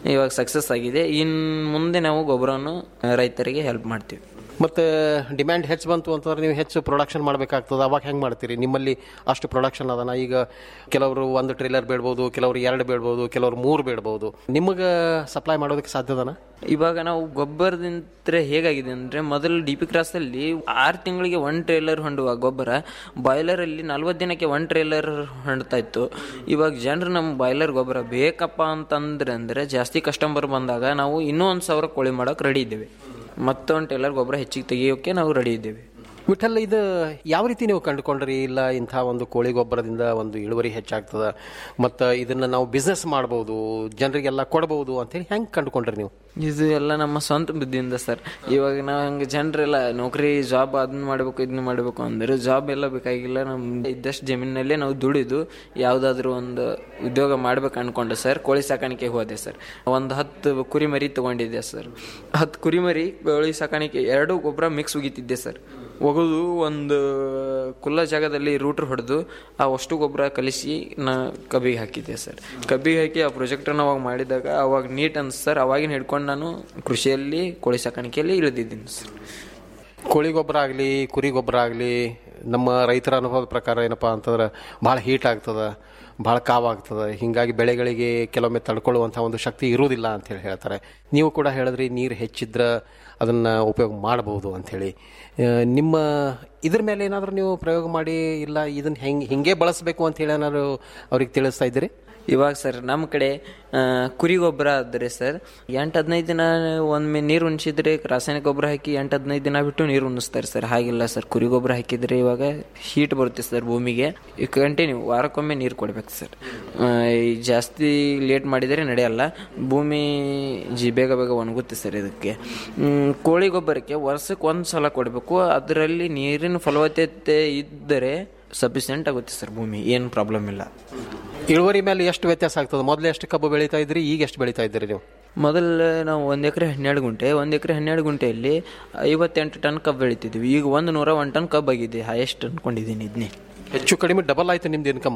ಇವಾಗ ಸಕ್ಸಸ್ ಆಗಿದೆ ಇನ್ನು ಮುಂದೆ ನಾವು ಗೊಬ್ಬರವನ್ನು ರೈತರಿಗೆ ಹೆಲ್ಪ್ ಮಾಡ್ತೀವಿ ಮತ್ತೆ ಡಿಮ್ಯಾಂಡ್ ಹೆಚ್ಚು ಬಂತು ಅಂತಂದ್ರೆ ನೀವು ಹೆಚ್ಚು ಪ್ರೊಡಕ್ಷನ್ ಮಾಡಬೇಕಾಗ್ತದೆ ಅವಾಗ ಹೆಂಗೆ ಮಾಡ್ತೀರಿ ನಿಮ್ಮಲ್ಲಿ ಅಷ್ಟು ಪ್ರೊಡಕ್ಷನ್ ಅದನ ಈಗ ಕೆಲವರು ಒಂದು ಟ್ರೇಲರ್ ಬೇಡ್ಬೋದು ಕೆಲವರು ಎರಡು ಬೇಡ್ಬೋದು ಕೆಲವರು ಮೂರು ಬೇಡ್ಬೋದು ನಿಮಗೆ ಸಪ್ಲೈ ಮಾಡೋದಕ್ಕೆ ಸಾಧ್ಯದನ ಇವಾಗ ನಾವು ಗೊಬ್ಬರದಿಂದ ಹೇಗಾಗಿದೆ ಅಂದ್ರೆ ಮೊದಲು ಡಿ ಪಿ ಕ್ರಾಸ್ ಅಲ್ಲಿ ಆರು ತಿಂಗಳಿಗೆ ಒನ್ ಟ್ರೇಲರ್ ಹೊಂಡುವ ಗೊಬ್ಬರ ಬಾಯ್ಲರ್ ಅಲ್ಲಿ ನಲ್ವತ್ತು ದಿನಕ್ಕೆ ಒನ್ ಟ್ರೇಲರ್ ಹೊಂಡ್ತಾ ಇತ್ತು ಇವಾಗ ಜನರು ನಮ್ಮ ಬಾಯ್ಲರ್ ಗೊಬ್ಬರ ಬೇಕಪ್ಪ ಅಂತಂದ್ರೆ ಅಂದ್ರೆ ಜಾಸ್ತಿ ಕಸ್ಟಮರ್ ಬಂದಾಗ ನಾವು ಇನ್ನೂ ಒಂದು ಸಾವಿರ ಕೋಳಿ ಮಾಡೋಕೆ ರೆಡಿ ಇದ್ದೇವೆ ಮತ್ತೊಂದು ಟೇಲರ್ ಗೊಬ್ಬರ ಹೆಚ್ಚಿಗೆ ತೆಗಿಯೋಕೆ ನಾವು ರೆಡಿ ಇದ್ದೇವೆ ವಿಠಲ್ ಇದು ಯಾವ ರೀತಿ ನೀವು ಕಂಡುಕೊಂಡ್ರಿ ಇಲ್ಲ ಇಂಥ ಒಂದು ಕೋಳಿ ಗೊಬ್ಬರದಿಂದ ಒಂದು ಇಳುವರಿ ಹೆಚ್ಚಾಗ್ತದ ಮತ್ತು ಇದನ್ನ ನಾವು ಬಿಸ್ನೆಸ್ ಮಾಡ್ಬೋದು ಜನರಿಗೆಲ್ಲ ಕೊಡ್ಬೋದು ಅಂತೇಳಿ ಹೆಂಗೆ ಕಂಡುಕೊಂಡ್ರಿ ನೀವು ಇದು ಎಲ್ಲ ನಮ್ಮ ಸ್ವಂತ ಬುದ್ಧಿಯಿಂದ ಸರ್ ಇವಾಗ ನಾವು ಹಂಗೆ ಜನರೆಲ್ಲ ನೌಕರಿ ಜಾಬ್ ಅದನ್ನ ಮಾಡಬೇಕು ಇದನ್ನ ಮಾಡಬೇಕು ಅಂದ್ರೆ ಜಾಬ್ ಎಲ್ಲ ಬೇಕಾಗಿಲ್ಲ ನಮ್ಮ ಇದ್ದಷ್ಟು ಜಮೀನಿನಲ್ಲೇ ನಾವು ದುಡಿದು ಯಾವುದಾದ್ರೂ ಒಂದು ಉದ್ಯೋಗ ಮಾಡ್ಬೇಕು ಅನ್ಕೊಂಡೆ ಸರ್ ಕೋಳಿ ಸಾಕಾಣಿಕೆಗೆ ಹೋದೆ ಸರ್ ಒಂದು ಹತ್ತು ಕುರಿ ಮರಿ ತಗೊಂಡಿದ್ದೆ ಸರ್ ಹತ್ತು ಕುರಿ ಮರಿ ಕೋಳಿ ಸಾಕಾಣಿಕೆ ಎರಡು ಗೊಬ್ಬರ ಮಿಕ್ಸ್ ಉಗಿತಿದ್ದೆ ಸರ್ ಒಗೆದು ಒಂದು ಕುಲ್ಲ ಜಾಗದಲ್ಲಿ ರೂಟ್ರ್ ಹೊಡೆದು ಆ ಅಷ್ಟು ಗೊಬ್ಬರ ಕಲಿಸಿ ನಾ ಕಬ್ಬಿಗೆ ಹಾಕಿದ್ದೆ ಸರ್ ಕಬ್ಬಿಗೆ ಹಾಕಿ ಆ ಪ್ರಾಜೆಕ್ಟನ್ನು ಅವಾಗ ಮಾಡಿದಾಗ ಅವಾಗ ನೀಟ್ ಅನ್ಸ್ ಸರ್ ಅವಾಗಿನ ಹಿಡ್ಕೊಂಡು ನಾನು ಕೃಷಿಯಲ್ಲಿ ಕೋಳಿ ಸಾಕಾಣಿಕೆಯಲ್ಲಿ ಇಳಿದಿದ್ದೀನಿ ಸರ್ ಕೋಳಿ ಗೊಬ್ಬರ ಆಗಲಿ ಕುರಿ ಗೊಬ್ಬರ ಆಗಲಿ ನಮ್ಮ ರೈತರ ಅನುಭವದ ಪ್ರಕಾರ ಏನಪ್ಪ ಅಂತಂದ್ರೆ ಭಾಳ ಹೀಟ್ ಆಗ್ತದೆ ಭಾಳ ಕಾವಾಗ್ತದೆ ಹೀಗಾಗಿ ಬೆಳೆಗಳಿಗೆ ಕೆಲವೊಮ್ಮೆ ತಡ್ಕೊಳ್ಳುವಂಥ ಒಂದು ಶಕ್ತಿ ಇರುವುದಿಲ್ಲ ಅಂತೇಳಿ ಹೇಳ್ತಾರೆ ನೀವು ಕೂಡ ಹೇಳಿದ್ರಿ ನೀರು ಹೆಚ್ಚಿದ್ರೆ ಅದನ್ನು ಉಪಯೋಗ ಮಾಡಬಹುದು ಅಂಥೇಳಿ ಆ, ನಿಮ್ಮ ಇದ್ರ ಮೇಲೆ ಏನಾದರೂ ನೀವು ಪ್ರಯೋಗ ಮಾಡಿ ಇಲ್ಲ ಇದನ್ನು ಹೆಂಗೆ ಹಿಂಗೆ ಬಳಸಬೇಕು ಅಂತೇಳಿ ಏನಾದ್ರು ಅವ್ರಿಗೆ ತಿಳಿಸ್ತಾ ಇದ್ದೀರಿ ಇವಾಗ ಸರ್ ನಮ್ಮ ಕಡೆ ಆ, ಕುರಿ ಗೊಬ್ಬರ ಆದರೆ ಸರ್ ಎಂಟು ಹದಿನೈದು ದಿನ ಒಮ್ಮೆ ನೀರು ಉಣಿಸಿದ್ರೆ ರಾಸಾಯನಿಕ ಗೊಬ್ಬರ ಹಾಕಿ ಎಂಟು ಹದಿನೈದು ದಿನ ಬಿಟ್ಟು ನೀರು ಉಣಿಸ್ತಾರೆ ಸರ್ ಹಾಗಿಲ್ಲ ಸರ್ ಕುರಿ ಗೊಬ್ಬರ ಹಾಕಿದ್ರೆ ಇವಾಗ ಹೀಟ್ ಬರುತ್ತೆ ಸರ್ ಭೂಮಿಗೆ ಈ ಕಂಟಿನ್ಯೂ ವಾರಕ್ಕೊಮ್ಮೆ ನೀರು ಕೊಡ್ಬೇಕು ಸರ್ ಆ, ಈ ಜಾಸ್ತಿ ಲೇಟ್ ಮಾಡಿದರೆ ನಡೆಯಲ್ಲ ಭೂಮಿ ಜಿ ಬೇಗ ಬೇಗ ಒಣಗುತ್ತೆ ಸರ್ ಇದಕ್ಕೆ ಮ್, ಕೋಳಿ ಗೊಬ್ಬರಕ್ಕೆ ವರ್ಷಕ್ಕೆ ಒಂದು ಸಲ ಕೊಡಬೇಕು ಅದರಲ್ಲಿ ನೀರಿನ ಫಲವತ್ತತೆ ಇದ್ದರೆ ಸಫಿಷಿಯೆಂಟ್ ಆಗುತ್ತೆ ಸರ್ ಭೂಮಿ ಏನು ಪ್ರಾಬ್ಲಮ್ ಇಲ್ಲ ಇಳುವರಿ ಮೇಲೆ ಎಷ್ಟು ವ್ಯತ್ಯಾಸ ಆಗ್ತದೆ ಮೊದಲು ಎಷ್ಟು ಕಬ್ಬು ಬೆಳೀತಾ ಇದ್ರಿ ಈಗ ಎಷ್ಟು ಬೆಳೀತಾ ಇದ್ದೀರಿ ನೀವು ಮೊದಲು ನಾವು ಒಂದು ಎಕರೆ ಹನ್ನೆರಡು ಗುಂಟೆ ಒಂದು ಎಕರೆ ಹನ್ನೆರಡು ಗುಂಟೆಯಲ್ಲಿ ಐವತ್ತೆಂಟು ಟನ್ ಕಬ್ಬು ಬೆಳಿತಿದ್ವಿ ಈಗ ಒಂದು ನೂರ ಒಂದು ಟನ್ ಕಬ್ಬು ಆಗಿದೆ ಹೈಯೆಸ್ಟ್ ಅನ್ಕೊಂಡಿದ್ದೀನಿ ಇದನ್ನೇ ಹೆಚ್ಚು ಕಡಿಮೆ ಡಬಲ್ ಆಯ್ತು ನಿಮ್ದು ಇನ್ಕಮ್